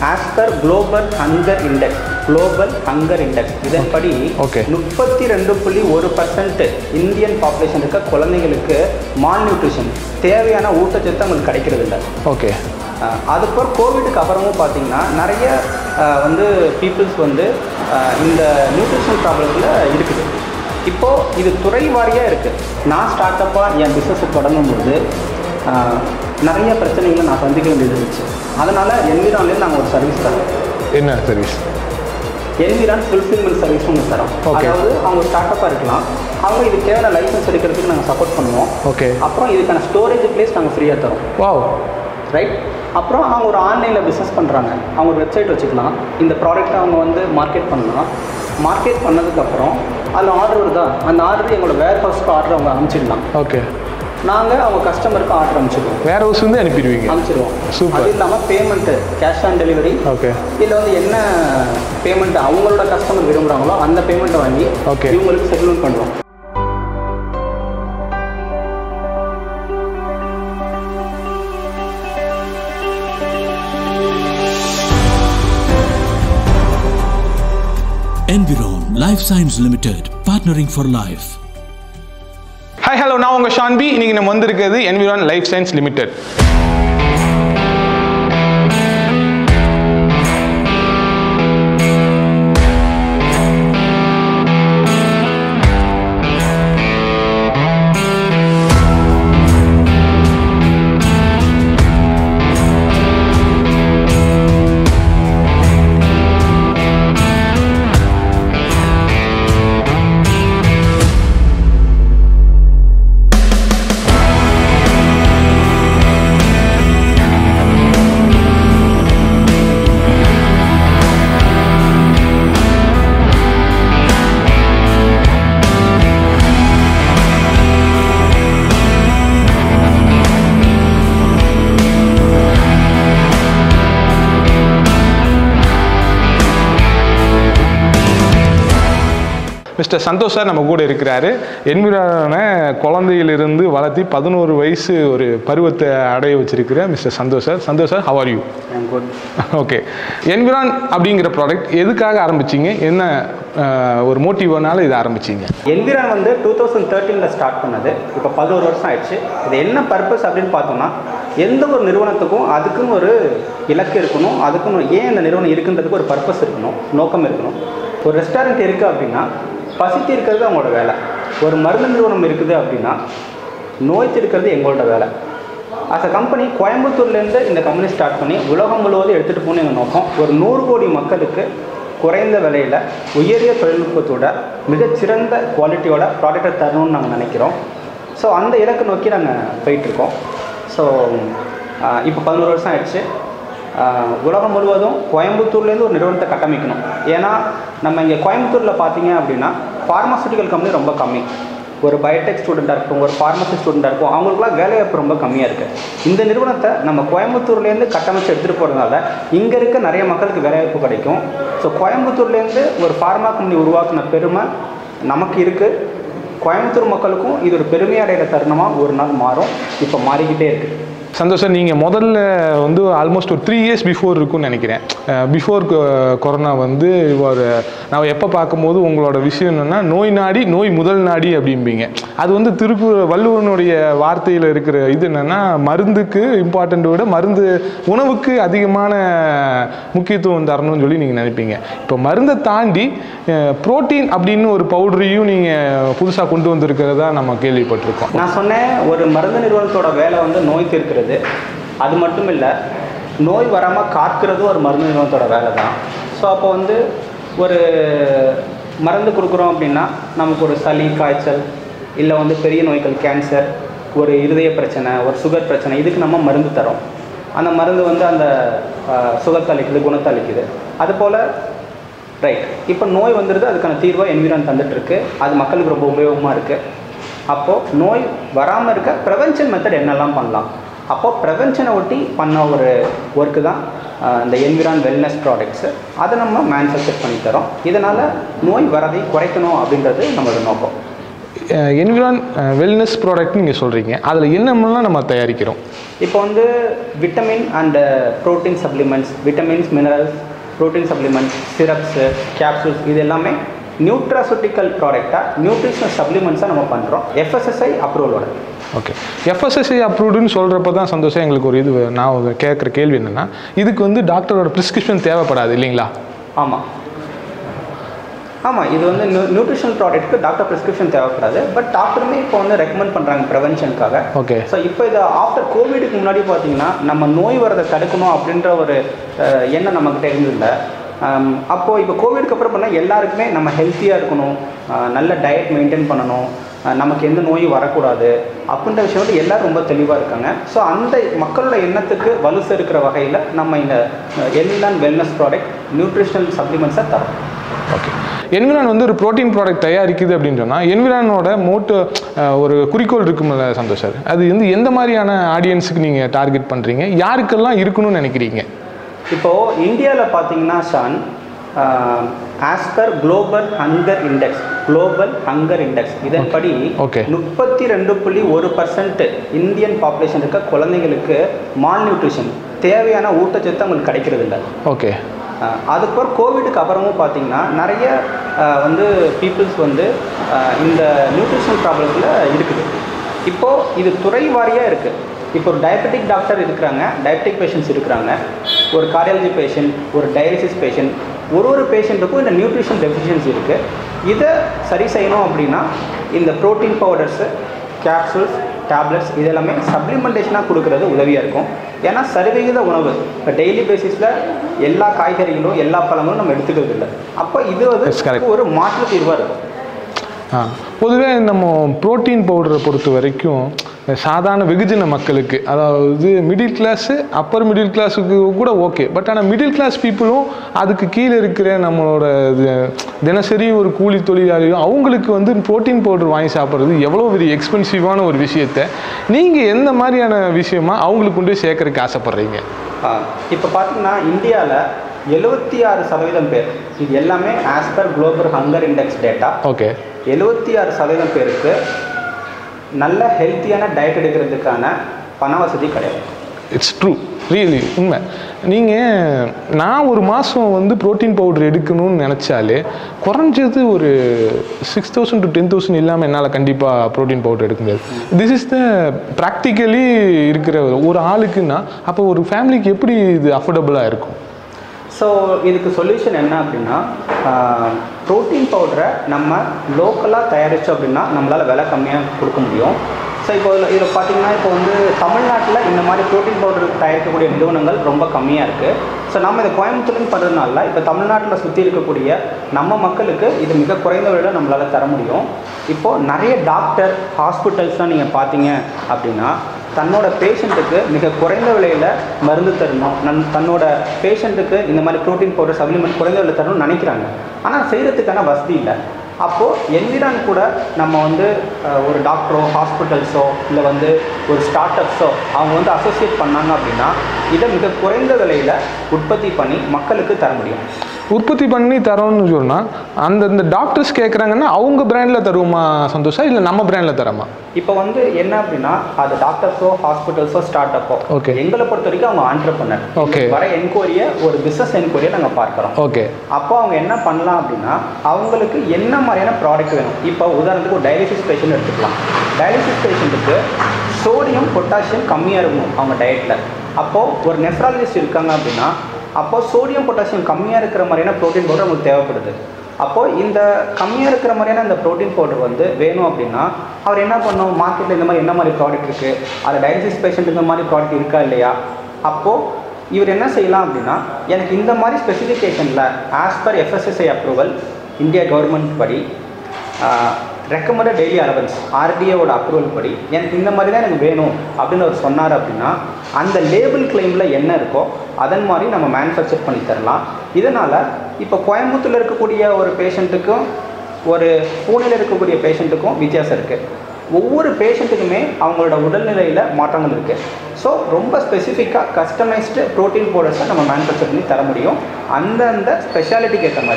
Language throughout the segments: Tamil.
As per global hunger index global hunger index இதன்படி Okay. முப்பத்தி ரெண்டு புள்ளி ஒரு பர்சன்ட் இந்தியன் பாப்புலேஷன் இருக்க குழந்தைங்களுக்கு மால் நியூட்ரிஷன் தேவையான ஊட்டச்சத்து அவங்களுக்கு கிடைக்கிறது இல்லை ஓகே அஹ் அதுக்கப்புறம் கோவிடுக்கு அப்புறமும் பார்த்தீங்கன்னா நிறைய அஹ், வந்து பீப்புள்ஸ் வந்து அஹ், இந்த நியூட்ரிஷன் ப்ராப்ளத்தில் இருக்குது இப்போது இது துறை வாரியாக இருக்குது நான் ஸ்டார்ட் அப்பாக என் பிஸ்னஸை தொடங்கும்போது அஹ், நிறைய பிரச்சனைகளை நான் சந்திக்க வேண்டியது இருந்துச்சு அதனால் என்விரான்லேருந்து நாங்கள் ஒரு சர்வீஸ் தரோம் என்ன சர்வீஸ் என்விரான் ஃபுல்ஃபில்மெண்ட் சர்வீஸ் ஒன்று தரோம் Okay. அதாவது அவங்க ஸ்டார்ட் அப்பாக இருக்கலாம் அவங்க இதுக்கு தேவையான லைசன்ஸ் எடுக்கிறதுக்கு நாங்கள் சப்போர்ட் பண்ணுவோம் ஓகே அப்புறம் இதுக்கான ஸ்டோரேஜ் பிளேஸ் நாங்கள் ஃப்ரீயாக தரோம் வாவ் ரைட் அப்புறம் அவங்க ஒரு ஆன்லைனில் பிஸ்னஸ் பண்ணுறாங்க அவங்க ஒரு வெப்சைட் வச்சுக்கலாம் இந்த ப்ராடக்ட்டை அவங்க வந்து மார்க்கெட் பண்ணலாம் மார்க்கெட் பண்ணதுக்கப்புறம் அதில் ஆர்டர் வருதா அந்த ஆர்டர் எங்களோட வேர் ஹவுஸ்க்கு ஆர்டர் அவங்க அனுப்பிச்சிடலாம் ஓகே நாங்கள் அவங்க கஸ்டமருக்கு ஆர்டர் அனுப்பிச்சிடுவோம் வேற ஹவுஸ் வந்து அனுப்பிடுவீங்க அனுப்பிச்சிடுவோம் Super. அது இல்லாமல் payment cash on delivery okay இதில் வந்து என்ன பேமெண்ட் அவங்களோட கஸ்டமர் விரும்புகிறாங்களோ அந்த பேமெண்ட்டை வாங்கி Okay. இவங்களுக்கு செட்டில்மெண்ட் பண்ணுவோம் Environ Life Science Limited, partnering for life. Hi hello நான் உங்கள் ஷான்பி இன்னைக்கு நம்ம வந்திருக்கிறது Environ Life Science Limited mister Santhosh sir நம்ம கூட இருக்கிறாரு என்விரான குழந்தையிலிருந்து வளர்த்தி பதினோரு வயசு ஒரு பருவத்தை அடைய வச்சிருக்கிற mister Santhosh sir Santhosh sir how are you good okay Environ அப்படிங்கிற ப்ராடக்ட் எதுக்காக ஆரம்பிச்சீங்க என்ன அஹ், ஒரு மோட்டிவ்னால இதை ஆரம்பிச்சீங்க என்விரான் வந்து டூ தௌசண்ட் தேர்ட்டீனில் ஸ்டார்ட் பண்ணது இப்போ பதினோரு வருஷம் ஆயிடுச்சு இது என்ன பர்பஸ் அப்படின்னு பார்த்தோம்னா எந்த ஒரு நிறுவனத்துக்கும் அதுக்குன்னு ஒரு இலக்கு இருக்கணும் அதுக்குன்னு ஒரு- ஏன் இந்த நிறுவனம் இருக்குன்றதுக்கு ஒரு பர்பஸ் இருக்கணும் நோக்கம் இருக்கணும் ஒரு ரெஸ்டாரண்ட் இருக்குது அப்படின்னா பசி தீர்க்கிறது அவங்களோட வேலை ஒரு மருந்து நிறுவனம் இருக்குது அப்படின்னா நோய் தீர்க்கிறது எங்களோட வேலை அஸ் அ கம்பெனி கோயம்புத்தூர்லேருந்து இந்த கம்பெனி ஸ்டார்ட் பண்ணி உலகம் முழுவதும் எடுத்துகிட்டு போகணும் எங்கள் நோக்கம் ஒரு நூறு கோடி மக்களுக்கு குறைந்த விலையில் உயரிய தொழில்நுட்பத்தோட மிகச்சிறந்த குவாலிட்டியோட ப்ராடக்டை தரணும்னு நாங்கள் நினைக்கிறோம் ஸோ அந்த இலக்கு நோக்கி நாங்கள் போயிட்டுருக்கோம் ஸோ இப்போ பதினோரு வருஷம் ஆயிடுச்சு ஆஹ் உலகம் முழுவதும் கோயம்புத்தூர்லேருந்து ஒரு நிறுவனத்தை கட்டமைக்கணும் ஏன்னா நம்ம இங்கே கோயம்புத்தூரில் பார்த்தீங்க அப்படின்னா ஃபார்மாசூட்டிக்கல் கம்பெனி ரொம்ப கம்மி ஒரு பயோடெக் ஸ்டூடெண்ட்டாக இருக்கட்டும் ஒரு ஃபார்மசி ஸ்டூடெண்ட்டாக இருக்கும் அவங்களுக்குலாம் வேலைவாய்ப்பு ரொம்ப கம்மியாக இருக்குது இந்த நிறுவனத்தை நம்ம கோயம்புத்தூர்லேருந்து கட்டமைச்சு எடுத்துகிட்டு போகிறதுனால இங்கே இருக்க நிறைய மக்களுக்கு வேலைவாய்ப்பு கிடைக்கும் ஸோ கோயம்புத்தூர்லேருந்து ஒரு ஃபார்மா கம்பெனி உருவாக்குன பெருமை நமக்கு இருக்குது கோயம்புத்தூர் மக்களுக்கும் இது ஒரு பெருமை அடைகிற தருணமாக ஒரு நாள் மாறும் இப்போ மாறிக்கிட்டே இருக்குது சந்தோஷ் சார் நீங்கள் முதல்ல வந்து ஆல்மோஸ்ட் ஒரு த்ரீ இயர்ஸ் பிஃபோர் இருக்கும்னு நினைக்கிறேன் பிஃபோர் கொரோனா வந்து ஒரு நான் எப்போ பார்க்கும்போது உங்களோட விஷயம் என்னென்னா நோய் நாடி நோய் முதல் நாடி அப்படிம்பீங்க அது வந்து திருக்கு வள்ளுவனுடைய வார்த்தையில் இருக்கிற இது என்னென்னா மருந்துக்கு இம்பார்ட்டண்ட்டை விட மருந்து உணவுக்கு அதிகமான முக்கியத்துவம் தரணும்னு சொல்லி நீங்கள் நினைப்பீங்க இப்போ மருந்தை தாண்டி புரோட்டீன் அப்படின்னு ஒரு பவுடரையும் நீங்கள் புதுசாக கொண்டு வந்திருக்கிறதா நம்ம கேள்விப்பட்டிருக்கோம் நான் சொன்னேன் ஒரு மருந்து நிறுவனத்தோட வேலை வந்து நோய் தீர்க்கிறது அது மட்டும் இல்லை நோய் வராமல் காக்கிறதும் ஒரு மருந்து நிறுவனத்தோட வேலை தான் ஸோ அப்போ வந்து ஒரு மருந்து கொடுக்குறோம் அப்படின்னா நமக்கு ஒரு சளி காய்ச்சல் இல்லை வந்து பெரிய நோய்கள் கேன்சர் ஒரு இருதய பிரச்சனை ஒரு சுகர் பிரச்சனை இதுக்கு நம்ம மருந்து தரோம் அந்த மருந்து வந்து அந்த ஆஹ், சுகத்தை அளிக்குது குணத்தை அளிக்குது அதுபோல் ரைட் இப்போ நோய் வந்துடுது அதுக்கான தீர்வாக என்விரான் தந்துட்டு இருக்கு அது மக்களுக்கு ரொம்ப உபயோகமாக இருக்குது அப்போது நோய் வராமல் இருக்க ப்ரிவென்ஷன் மெத்தட் என்னெல்லாம் பண்ணலாம் அப்போது ப்ரிவென்ஷனை ஒட்டி பண்ண ஒரு ஒர்க்கு தான் ஆஹ், இந்த என்விரான் வெல்னஸ் ப்ராடக்ட்ஸு அதை நம்ம மேனுஃபேக்சர் பண்ணி தரோம் இதனால் நோய் வரதை குறைக்கணும் அப்படின்றது நம்மளோட நோக்கம் என்விரான் வெல்னஸ் ப்ராடக்ட் நீங்கள் சொல்கிறீங்க அதில் என்னென்னலாம் நம்ம தயாரிக்கிறோம் இப்போ வந்து vitamin and protein supplements vitamins minerals protein supplements syrups capsules இது எல்லாமே நியூட்ராசூட்டிக்கல் ப்ராடக்டாக நியூட்ரிஷனல் சப்ளிமெண்ட்ஸாக நம்ம பண்ணுறோம் எஃப்எஸ்எஸ்ஐ அப்ரூவலோட ஓகே எஃப்எஸ்எஸ்ஐ அப்ரூவ்டுன்னு சொல்கிறப்ப தான் சந்தோஷம் எங்களுக்கு ஒரு இது நான் கேட்குற கேள்வி என்னென்னா இதுக்கு வந்து டாக்டரோட ப்ரிஸ்கிரிப்ஷன் தேவைப்படாது இல்லைங்களா ஆமாம் ஆமாம் இது வந்து நியூ நியூட்ரிஷனல் ப்ராடக்ட்க்கு டாக்டர் ப்ரிஸ்கிரிப்ஷன் தேவைப்படாது பட் டாக்டருமே இப்போ வந்து ரெக்கமெண்ட் பண்ணுறாங்க ப்ரிவென்ஷனுக்காக ஓகே ஸோ இப்போ இது ஆஃப்டர் கோவிடுக்கு முன்னாடி பார்த்தீங்கன்னா நம்ம நோய் வரதை தடுக்கணும் அப்படின்ற ஒரு அஹ், எண்ணம் நம்மக்கிட்ட இருந்ததில்ல ஆம், அப்போது இப்போ கோவிடுக்கு அப்புறம் பண்ணால் எல்லாருக்குமே நம்ம ஹெல்த்தியாக இருக்கணும் அஹ், நல்ல டயட் மெயின்டைன் பண்ணணும் அஹ், நமக்கு எந்த நோயும் வரக்கூடாது அப்படின்ற விஷயம் வந்து எல்லாரும் ரொம்ப தெளிவாக இருக்காங்க ஸோ அந்த மக்களோட எண்ணத்துக்கு வலு சேர்க்கிற வகையில் நம்ம இந்த என்விலான் வெல்னஸ் ப்ராடக்ட் நியூட்ரிஷனல் சப்ளிமெண்ட்ஸை தரோம் ஓகே என்விரான் வந்து ஒரு ப்ரோட்டீன் ப்ராடக்ட் தயாரிக்குது அப்படின்னு சொன்னால் என்விரானோட மோட்டோ ஒரு குறிக்கோள் இருக்குமில்ல சந்தோஷ் சார் அது வந்து எந்த மாதிரியான ஆடியன்ஸுக்கு நீங்கள் டார்கெட் பண்ணுறீங்க யாருக்கெல்லாம் இருக்கணும்னு நினைக்கிறீங்க இப்போது இந்தியாவில் பார்த்தீங்கன்னா Shan as per global hunger index global hunger index இதன்படி Okay. முப்பத்தி ரெண்டு புள்ளி ஒரு பர்சன்ட் இந்தியன் பாப்புலேஷன் இருக்க குழந்தைங்களுக்கு மால் நியூட்ரிஷன் தேவையான ஊட்டச்சத்து அவங்களுக்கு கிடைக்கிறது இல்லை ஓகே அஹ் அதுக்கப்புறம் கோவிடுக்கு அப்புறமும் பார்த்தீங்கன்னா நிறைய அஹ், வந்து பீப்புள்ஸ் வந்து அஹ், இந்த நியூட்ரிஷன் ப்ராப்ளத்தில் இருக்குது இப்போது இது துறை வாரியாக இருக்குது இப்போ ஒரு டயபெட்டிக் டாக்டர் இருக்கிறாங்க டயபெட்டிக் பேஷண்ட்ஸ் இருக்கிறாங்க ஒரு கார்டியாலஜி பேஷண்ட் ஒரு டயாலிசிஸ் பேஷண்ட் ஒரு ஒரு பேஷண்ட்டுக்கும் இந்த நியூட்ரிஷன் டெஃபிஷியன்சி இருக்குது இதை சரி செய்யணும் அப்படின்னா இந்த ப்ரோட்டீன் பவுடர்ஸு கேப்சூல்ஸ் டேப்லெட்ஸ் இது எல்லாமே சப்ளிமெண்டேஷனாக கொடுக்கறது உதவியாக இருக்கும் ஏன்னா சரிவிகித உணவு இப்போ டெய்லி பேசிஸில் எல்லா காய்கறிகளும் எல்லா பழங்களும் நம்ம எடுத்துக்கிறது இல்லை அப்போ இது That's correct. வந்து ஒரு மாற்று தீர்வாக இருக்கும் ஆ பொதுவே நம்ம புரோட்டீன் பவுடரை பொறுத்த வரைக்கும் சாதாரண வெகுஜன மக்களுக்கு அதாவது மிடில் கிளாஸு அப்பர் மிடில் கிளாஸுக்கு கூட ஓகே பட் ஆனால் மிடில் கிளாஸ் பீப்புளும் அதுக்கு கீழே இருக்கிற நம்மளோட இது தினசரி ஒரு கூலி தொழிலாளியும் அவங்களுக்கு வந்து புரோட்டீன் பவுடர் வாங்கி சாப்பிட்றது எவ்வளோ பெரிய எக்ஸ்பென்சிவான ஒரு விஷயத்த நீங்கள் எந்த மாதிரியான விஷயமா அவங்களுக்கு கொண்டு போய் சேர்க்கறதுக்கு ஆசைப்பட்றீங்க இப்போ பார்த்தீங்கன்னா இந்தியாவில் எழுபத்தி ஆறு சதவீதம் பேர் இது எல்லாமே as per global hunger index data okay எழுபத்தி ஆறு சதவீதம் பேருக்கு நல்ல ஹெல்த்தியான டயட் எடுக்கிறதுக்கான பண வசதி கிடையாது இட்ஸ் ட்ரூ ரியலி உண்மை நீங்கள் நான் ஒரு மாதம் வந்து ப்ரோட்டீன் பவுடர் எடுக்கணும்னு நினச்சாலே குறைஞ்சது ஒரு six thousand to ten thousand இல்லாமல் என்னால் கண்டிப்பாக ப்ரோட்டீன் பவுடர் எடுக்க முடியாது திஸ் இஸ் த ப்ராக்டிக்கலி இருக்கிற ஒரு- ஒரு ஆளுக்குன்னா அப்போ ஒரு ஃபேமிலிக்கு எப்படி இது அஃபோர்டபுளாக இருக்கும் ஸோ இதுக்கு சொல்யூஷன் என்ன அப்படின்னா ப்ரோட்டீன் பவுடரை நம்ம லோக்கலாக தயாரித்தோம் அப்படின்னா நம்மளால் விலை கம்மியாக கொடுக்க முடியும் ஸோ இப்போ இதில் இதில் பார்த்தீங்கன்னா இப்போ வந்து தமிழ்நாட்டில் இந்த மாதிரி ப்ரோட்டீன் பவுடர் தயாரிக்கக்கூடிய நிறுவனங்கள் ரொம்ப கம்மியாக இருக்குது ஸோ நம்ம இதை கோயம்புத்தூர்னு பண்ணுறதுனால இப்போ தமிழ்நாட்டில் சுற்றி இருக்கக்கூடிய நம்ம மக்களுக்கு இது மிக குறைந்த விலையில் நம்மளால் தர முடியும் இப்போது நிறைய டாக்டர் ஹாஸ்பிட்டல்ஸ்லாம் நீங்கள் பார்த்தீங்க அப்படின்னா தன்னோட பேஷண்ட்டுக்கு மிக குறைந்த விலையில் மருந்து தரணும் நன் தன்னோட பேஷண்ட்டுக்கு இந்த மாதிரி ப்ரோட்டீன் பவுடர் சப்ளிமெண்ட் குறைந்த விலையில் தரணும்னு நினைக்கிறாங்க ஆனால் செய்கிறதுக்கான வசதி இல்லை அப்போது என்விரான் கூட நம்ம வந்து அஹ், ஒரு டாக்டரோ ஹாஸ்பிட்டல்ஸோ இல்லை வந்து ஒரு ஸ்டார்ட் அப்ஸோ அவங்க வந்து அசோசியேட் பண்ணாங்க அப்படின்னா இதை மிக குறைந்த விலையில் உற்பத்தி பண்ணி மக்களுக்கு தர முடியும் உற்பத்தி பண்ணி தரோம்னு சொன்னால் அந்த இந்த டாக்டர்ஸ் கேட்குறாங்கன்னா அவங்க பிராண்டில் தருவோமா சந்தோஷா இல்லை நம்ம பிராண்டில் தரமா இப்போ வந்து என்ன அப்படின்னா அது டாக்டர்ஸோ ஹாஸ்பிட்டல்ஸோ ஸ்டார்ட் அப்போ Okay. எங்களை பொறுத்த வரைக்கும் அவங்க ஆண்டர்பனர் Okay. வர என்கொயரியை ஒரு பிஸ்னஸ் என்கொயரியை நாங்கள் பார்க்குறோம் ஓகே அப்போ அவங்க என்ன பண்ணலாம் அப்படின்னா அவங்களுக்கு என்ன மாதிரியான ப்ராடக்ட் வேணும் இப்போ உதாரணத்துக்கு ஒரு டயாலிசிஸ் பேஷண்ட் எடுத்துக்கலாம் டயாலிசிஸ் பேஷண்ட்டுக்கு சோடியம் பொட்டாசியம் கம்மியாக இருக்கணும் அவங்க டயட்டில் அப்போது ஒரு நெஃப்ராலஜிஸ்ட் இருக்காங்க அப்படின்னா அப்போது சோடியம் பொட்டாசியம் கம்மியாக இருக்கிற மாதிரியான ப்ரோட்டீன் பவுடர் அவங்களுக்கு தேவைப்படுது அப்போது இந்த கம்மியாக இருக்கிற மாதிரியான இந்த ப்ரோட்டீன் பவுடர் வந்து வேணும் அப்படின்னா அவர் என்ன பண்ணணும் மார்க்கெட்டில் இந்த மாதிரி என்ன மாதிரி ப்ராடக்ட் இருக்குது அது டயாலிசிஸ் பேஷண்ட் இந்த மாதிரி ப்ராடக்ட் இருக்கா இல்லையா அப்போது இவர் என்ன செய்யலாம் அப்படின்னா எனக்கு இந்த மாதிரி ஸ்பெசிஃபிகேஷனில் as per FSSI approval India government படி ரெக்கமெண்டட் டெய்லி அலவன்ஸ் ஆர்டிஏவோட அப்ரூவல் படி எனக்கு இந்த மாதிரி தான் எனக்கு வேணும் அப்படின்னு அவர் சொன்னார் அப்படின்னா அந்த லேபிள் கிளைமில் என்ன இருக்கோ அதன் மாதிரி நம்ம மேனுஃபேக்சர் பண்ணி தரலாம் இதனால் இப்போ கோயம்புத்தூரில் இருக்கக்கூடிய ஒரு பேஷண்ட்டுக்கும் ஒரு பூனேல இருக்கக்கூடிய பேஷண்ட்டுக்கும் வித்தியாசம் இருக்குது ஒவ்வொரு பேஷண்ட்டுக்குமே அவங்களோட உடல்நிலையில் மாற்றங்கள் இருக்குது ஸோ ரொம்ப ஸ்பெசிஃபிக்காக கஸ்டமைஸ்டு ப்ரோட்டீன் பவுடர்ஸை நம்ம மேனுஃபேக்சர் பண்ணி தர முடியும் அந்தந்த ஸ்பெஷாலிட்டிக்கு ஏற்ற மாதிரி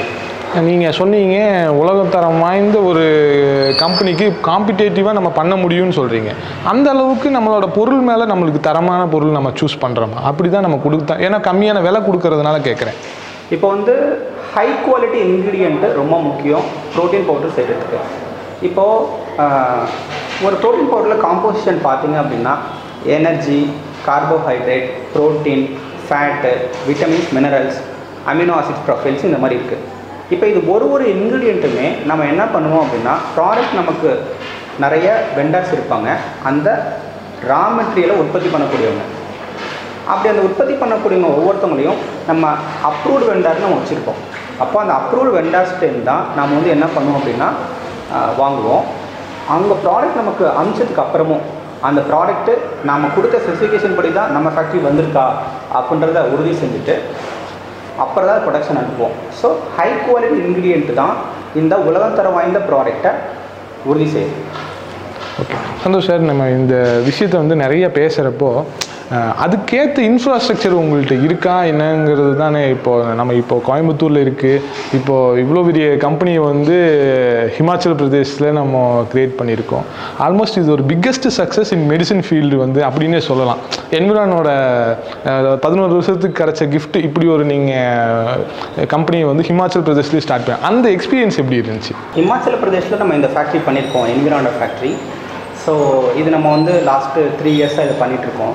நீங்கள் சொன்னீங்க உலகத்தரம் வாய்ந்த ஒரு கம்பெனிக்கு காம்படிட்டிவாக நம்ம பண்ண முடியும்னு சொல்கிறீங்க அந்த அளவுக்கு நம்மளோட பொருள் மேலே நம்மளுக்கு தரமான பொருள் நம்ம சூஸ் பண்ணுறோமா அப்படி தான் நம்ம கொடுத்தா ஏன்னா கம்மியான விலை கொடுக்கறதுனால கேட்குறேன் இப்போ வந்து ஹை குவாலிட்டி இன்க்ரீடியண்ட்டு ரொம்ப முக்கியம் ப்ரோட்டீன் பவுடர் செய்கிறதுக்கு இப்போது ஒரு ப்ரோட்டீன் பவுடரில் காம்போசிஷன் பார்த்தீங்க அப்படின்னா energy carbohydrate protein fat vitamins minerals amino acid profiles இந்த மாதிரி இருக்குது இப்போ இது ஒரு ஒரு இன்க்ரீடியண்ட்டுமே நம்ம என்ன பண்ணுவோம் அப்படின்னா ப்ராடக்ட் நமக்கு நிறைய வெண்டர்ஸ் இருப்பாங்க அந்த ரா மெட்டீரியலை உற்பத்தி பண்ணக்கூடியவங்க அப்படி அந்த உற்பத்தி பண்ணக்கூடியவங்க ஒவ்வொருத்தவங்களையும் நம்ம அப்ரூவ்டு வெண்டார்னு நம்ம வச்சுருப்போம் அப்போ அந்த அப்ரூவ்டு வெண்டார்ஸ்டேருந்து தான் நம்ம வந்து என்ன பண்ணுவோம் அப்படின்னா ஆஹ், வாங்குவோம் அவங்க ப்ராடக்ட் நமக்கு அமிச்சதுக்கு அப்புறமும் அந்த ப்ராடக்ட்டு நாம் கொடுத்த ஸ்பெசிஃபிகேஷன் படி தான் நம்ம ஃபேக்ட்ரி வந்திருக்கா அப்படின்றத உறுதி செஞ்சுட்டு அப்புறம் தான் ப்ரொடக்ஷன் அனுப்புவோம் ஸோ ஹை குவாலிட்டி இன்க்ரீடியன்ட் தான் இந்த உலகத்தரம் வாய்ந்த ப்ராடக்டை உறுதி செய்யுது ஓகே சந்தோஷ் சார் நம்ம இந்த விஷயத்தை வந்து நிறைய பேசுகிறப்போ அஹ், அதுக்கேற்ற இன்ஃப்ராஸ்ட்ரக்சர் உங்கள்கிட்ட இருக்கா என்னங்கிறது தானே இப்போ நம்ம இப்போ கோயம்புத்தூரில் இருக்குது இப்போ இவ்வளோ பெரிய கம்பெனியை வந்து ஹிமாச்சல் பிரதேஷில் நம்ம க்ரியேட் பண்ணியிருக்கோம் ஆல்மோஸ்ட் இது ஒரு biggest success in medicine field வந்து அப்படின்னே சொல்லலாம் என்விரானோட பதினோரு வருஷத்துக்கு கிடைச்ச கிஃப்ட் இப்படி ஒரு நீங்கள் கம்பெனியை வந்து ஹிமாச்சல் பிரதேஷ்லேயே ஸ்டார்ட் பண்ண அந்த எக்ஸ்பீரியன்ஸ் எப்படி இருந்துச்சு இமாச்சல பிரதேஷில் நம்ம இந்த ஃபேக்ட்ரி பண்ணியிருக்கோம் என்விரான ஃபேக்ட்ரி ஸோ இது நம்ம வந்து லாஸ்ட்டு த்ரீ இயர்ஸாக இது பண்ணிகிட்ருக்கோம்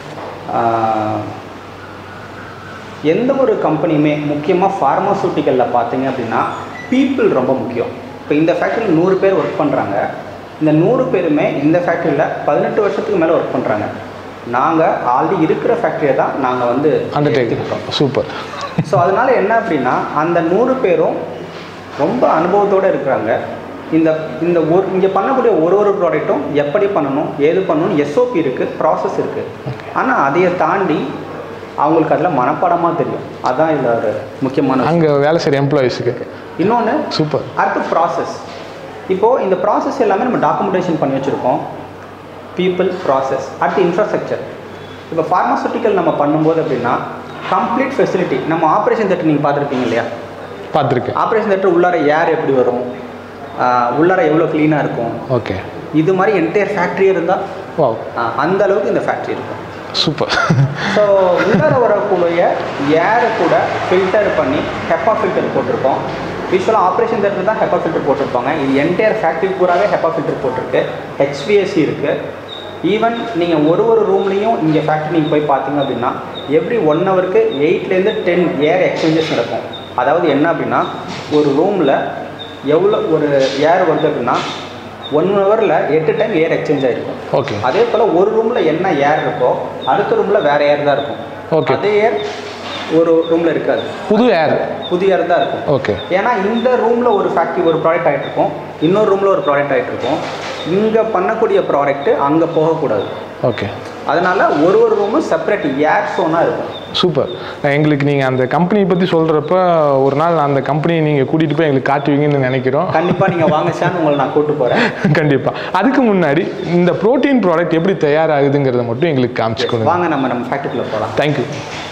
எந்த ஒரு கம்பெனியுமே முக்கியமாக ஃபார்மாசூட்டிக்கலில் பார்த்தீங்க அப்படின்னா பீப்புள் ரொம்ப முக்கியம் இப்போ இந்த ஃபேக்ட்ரியில் நூறு பேர் ஒர்க் பண்ணுறாங்க இந்த நூறு பேருமே இந்த ஃபேக்ட்ரியில் பதினெட்டு வருஷத்துக்கு மேலே ஒர்க் பண்ணுறாங்க நாங்கள் ஆல்ரெடி இருக்கிற ஃபேக்ட்ரியை தான் நாங்கள் வந்து அண்டர்டேக் சூப்பர் ஸோ அதனால என்ன அப்படின்னா அந்த நூறு பேரும் ரொம்ப அனுபவத்தோடு இருக்கிறாங்க இந்த இந்த ஒரு இங்கே பண்ணக்கூடிய ஒரு ஒரு ப்ராடக்ட்டும் எப்படி பண்ணணும் ஏது பண்ணணும் எஸ்ஓபி இருக்குது ப்ராசஸ் இருக்குது ஆனால் அதையை தாண்டி அவங்களுக்கு அதில் மனப்பாடமாக தெரியும் அதான் இதில் ஒரு முக்கியமான விஷயம். அங்கே வேலை செய்கிற எம்ப்ளாயீஸுக்கு இன்னொன்று சூப்பர் அடுத்து ப்ராசஸ் இப்போது இந்த ப்ராசஸ் எல்லாமே நம்ம டாக்குமெண்டேஷன் பண்ணி வச்சுருக்கோம் பீப்புள் ப்ராசஸ் அடுத்து இன்ஃப்ராஸ்ட்ரக்சர் இப்போ ஃபார்மாசூட்டிக்கல் நம்ம பண்ணும்போது அப்படின்னா கம்ப்ளீட் ஃபெசிலிட்டி நம்ம ஆப்ரேஷன் தேட்டர் நீங்கள் பார்த்துருப்பீங்க இல்லையா பார்த்துருக்கேன் ஆப்ரேஷன் தேட்டர் உள்ளார ஏர் எப்படி வரும் ஆஹ் உள்ளார எவ்வளோ க்ளீனாக இருக்கும் ஓகே இது மாதிரி என்டையர் ஃபேக்ட்ரியே இருந்தால் வாவ் அந்த அளவுக்கு இந்த ஃபேக்ட்ரி இருக்கும் சூப்பர் ஸோ உள்ளார வரக்கூடிய ஏரை கூட ஃபில்டர் பண்ணி ஹெப்பா ஃபில்டர் போட்டிருக்கோம் யூஸ்வலாக ஆப்ரேஷன் தேட்டர் தான் ஹெப்பா ஃபில்டர் போட்டிருப்பாங்க இது என்டையர் ஃபேக்ட்ரி பூராவே ஹெப்பா ஃபில்டர் போட்டிருக்கு ஹெச்விஎஸ்சி இருக்குது ஈவன் நீங்கள் ஒரு ஒரு ரூம்லேயும் இங்கே ஃபேக்ட்ரி நீங்கள் போய் பார்த்தீங்க அப்படின்னா எவ்ரி ஒன் ஹவருக்கு எயிட்லேருந்து டென் ஏர் எக்ஸ்சேஞ்சஸ் நடக்கும் அதாவது என்ன அப்படின்னா ஒரு ரூமில் எவ்வளோ ஒரு ஏர் வருது அப்படின்னா ஒன் ஹவரில் எட்டு டைம் ஏர் எக்ஸ்சேஞ்ச் ஆகிருக்கும் ஓகே அதே போல் ஒரு ரூமில் என்ன ஏர் இருக்கோ அடுத்த ரூமில் வேற ஏர் தான் இருக்கும் Okay. அதே ஏர் ஒரு ரூமில் இருக்காது புது ஏர் புது ஏர் தான் இருக்கும் ஓகே ஏன்னா இந்த ரூமில் ஒரு ஃபேக்ட்ரி ஒரு ப்ராடக்ட் ஆகிட்டு இருக்கும் இன்னொரு ரூமில் ஒரு ப்ராடக்ட் ஆகிட்டு இருக்கும் இங்கே பண்ணக்கூடிய ப்ராடக்ட்டு அங்கே போகக்கூடாது ஓகே அதனால ஒரு ஒரு ரூமும் செப்பரேட் ஏர் ஸோனாக இருக்கும் சூப்பர் எங்களுக்கு நீங்கள் அந்த கம்பெனியை பற்றி சொல்கிறப்ப ஒரு நாள் அந்த கம்பெனியை நீங்கள் கூட்டிகிட்டு போய் எங்களுக்கு காட்டுவீங்கன்னு நினைக்கிறோம் கண்டிப்பாக நீங்கள் வாங்க சார் உங்களை நான் கூட்டு போகிறேன் கண்டிப்பாக அதுக்கு முன்னாடி இந்த ப்ரோட்டீன் ப்ராடக்ட் எப்படி தயாராகுதுங்கிறத மட்டும் எங்களுக்கு காமிச்சு கொடுங்க வாங்க நம்ம நம்ம ஃபேக்ட்ரிக்குள்ளே போகலாம் தேங்க்யூ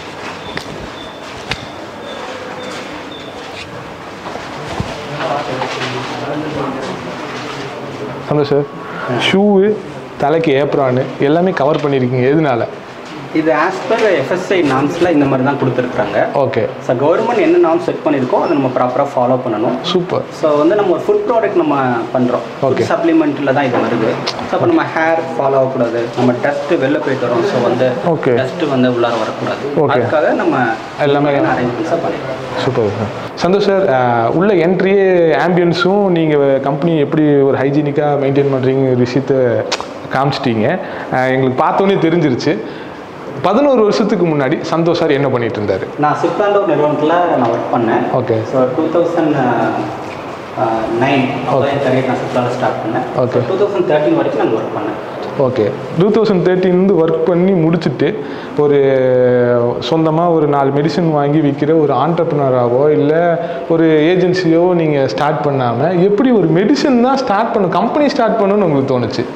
சந்தோஷ் சார் ஷூவு தலைக்கு ஏப்ரானு எல்லாமே கவர் பண்ணியிருக்கீங்க எதனால இது ஆஸ் பர் எஃப்எஸ்ஐ நாம்ஸில் இந்த மாதிரி தான் கொடுத்துருக்குறாங்க ஓகே ஸோ கவர்மெண்ட் என்ன நாம்ஸ் செட் பண்ணியிருக்கோ அதை நம்ம ப்ராப்பராக ஃபாலோ பண்ணணும் சூப்பர் ஸோ வந்து நம்ம ஒரு ஃபுட் ப்ராடக்ட் நம்ம பண்ணுறோம் Okay. சப்ளிமெண்ட்டில் தான் இது வருது ஸோ அப்போ நம்ம ஹேர் ஃபாலோ ஆகக்கூடாது நம்ம டஸ்ட்டு வெளில போயிட்டு வரோம் ஸோ வந்து Okay. டஸ்ட்டு வந்து உள்ளார வரக்கூடாது Okay. அதுக்காக நம்ம எல்லாமே- அரேஞ்ச்மெண்ட்ஸாக பண்ணிருக்கோம் சூப்பர் சார் சந்தோஷ் சார் அஹ், உள்ள என்ட்ரியே ஆம்பியன்ஸும் நீங்கள் கம்பெனி எப்படி ஒரு ஹைஜீனிக்காக மெயின்டைன் பண்ணுறீங்க விஷயத்த காமிச்சிட்டீங்க அஹ், எங்களுக்கு பார்த்தோன்னே தெரிஞ்சிருச்சு பதினோரு வருஷத்துக்கு முன்னாடி சந்தோஷ் சார் என்ன பண்ணிட்டு இருந்தார் நான் சிப்லாண்ட் ஒரு நிறுவனத்தில் நான் ஒர்க் பண்ணேன் okay so two thousand nine அப்போ என் கரியர் நான் சிப்லாவில் ஸ்டார்ட் பண்ணேன் Okay. டூ தௌசண்ட் தேர்ட்டின் வரைக்கும் நான் ஒர்க் பண்ணேன் ஓகே டூ தௌசண்ட் தேர்ட்டின்லேருந்து ஒர்க் பண்ணி முடிச்சுட்டு ஒரு சொந்தமாக ஒரு நாலு மெடிசன் வாங்கி விற்கிற ஒரு ஆண்டர்பனராகவோ இல்லை ஒரு ஏஜென்சியோ நீங்கள் ஸ்டார்ட் பண்ணாமல் எப்படி ஒரு மெடிசன் தான் ஸ்டார்ட் பண்ண கம்பெனி ஸ்டார்ட் பண்ணணும்னு உங்களுக்கு தோணுச்சு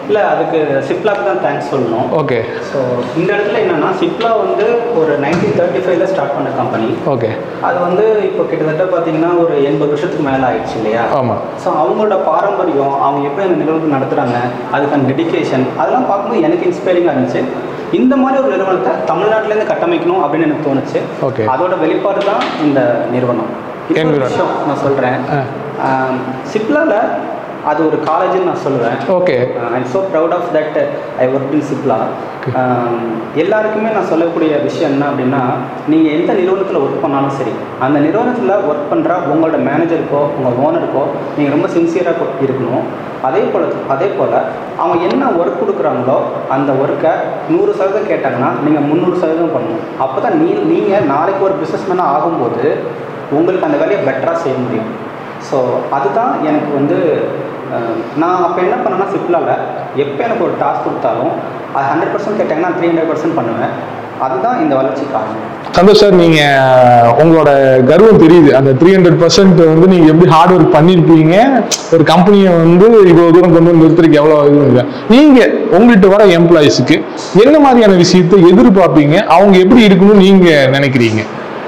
இல்லை அதுக்கு சிப்லாக்கு தான் தேங்க்ஸ் சொல்லணும் ஓகே ஸோ இந்த இடத்துல என்னன்னா சிப்லா வந்து ஒரு நைன்டீன் தேர்ட்டி ஃபைவ்ல ஸ்டார்ட் பண்ண கம்பெனி ஓகே அது வந்து இப்போ கிட்டத்தட்ட பார்த்தீங்கன்னா ஒரு எண்பது வருஷத்துக்கு மேலே ஆயிடுச்சு இல்லையா ஆமாம் ஸோ அவங்களோட பாரம்பரியம் அவங்க எப்படி அந்த நிறுவனத்தை நடத்துகிறாங்க அதுக்கான டெடிகேஷன் அதெல்லாம் பார்க்கும்போது எனக்கு இன்ஸ்பைரிங்காக இருந்துச்சு இந்த மாதிரி ஒரு நிறுவனத்தை தமிழ்நாட்டிலேருந்து கட்டமைக்கணும் அப்படின்னு எனக்கு தோணுச்சு Okay. அதோட வெளிப்பாடு தான் இந்த நிறுவனம் இன்னொரு Environ. விஷயம் நான் சொல்கிறேன் ஆ. சிப்லாவில் அது ஒரு காலேஜ்னு நான் சொல்லுவேன் okay I'm so proud of that I work in Cipla எல்லாருக்குமே நான் சொல்லக்கூடிய விஷயம் என்ன அப்படின்னா நீங்கள் எந்த நிறுவனத்தில் ஒர்க் பண்ணாலும் சரி அந்த நிறுவனத்தில் ஒர்க் பண்ணுற உங்களோட மேனேஜருக்கோ உங்கள் ஓனருக்கோ நீங்கள் ரொம்ப சின்சியராக இருக்கணும் அதே போல் அதே போல் அவங்க என்ன ஒர்க் கொடுக்குறாங்களோ அந்த ஒர்க்கை நூறு சதவீதம் கேட்டாங்கன்னா நீங்கள் முந்நூறு சதவீதம் பண்ணணும் அப்போ தான் நீ நீங்கள் நாளைக்கு ஒரு பிஸ்னஸ் மேனாக ஆகும்போது உங்களுக்கு அந்த வேலையை பெட்டராக செய்ய முடியும் ஸோ அதுதான் எனக்கு வந்து அஹ், நான் அப்போ என்ன பண்ணேன்னா சிப்லாவில் எப்போ எனக்கு ஒரு டாஸ்க் கொடுத்தாலும் அது ஹண்ட்ரட் பர்சன்ட் கேட்டாங்கன்னா த்ரீ ஹண்ட்ரட் பர்சன்ட் பண்ணுவேன் அதுதான் இந்த வளர்ச்சி காரணம் சந்தோஷ் சார் நீங்க உங்களோட கர்வம் தெரியுது அந்த த்ரீ ஹண்ட்ரட் பர்சன்ட் வந்து நீங்க எப்படி ஹார்ட் ஒர்க் பண்ணிருப்பீங்க ஒரு கம்பெனியை வந்து இவ்வளவு தூரம் கொண்டு வந்து நிறுத்துறதுக்கு எவ்வளவு இது இல்லை நீங்க உங்கள்கிட்ட வர எம்ப்ளாயிஸுக்கு என்ன மாதிரியான விஷயத்தை எதிர்பார்ப்பீங்க அவங்க எப்படி இருக்கணும்னு நீங்க நினைக்கிறீங்க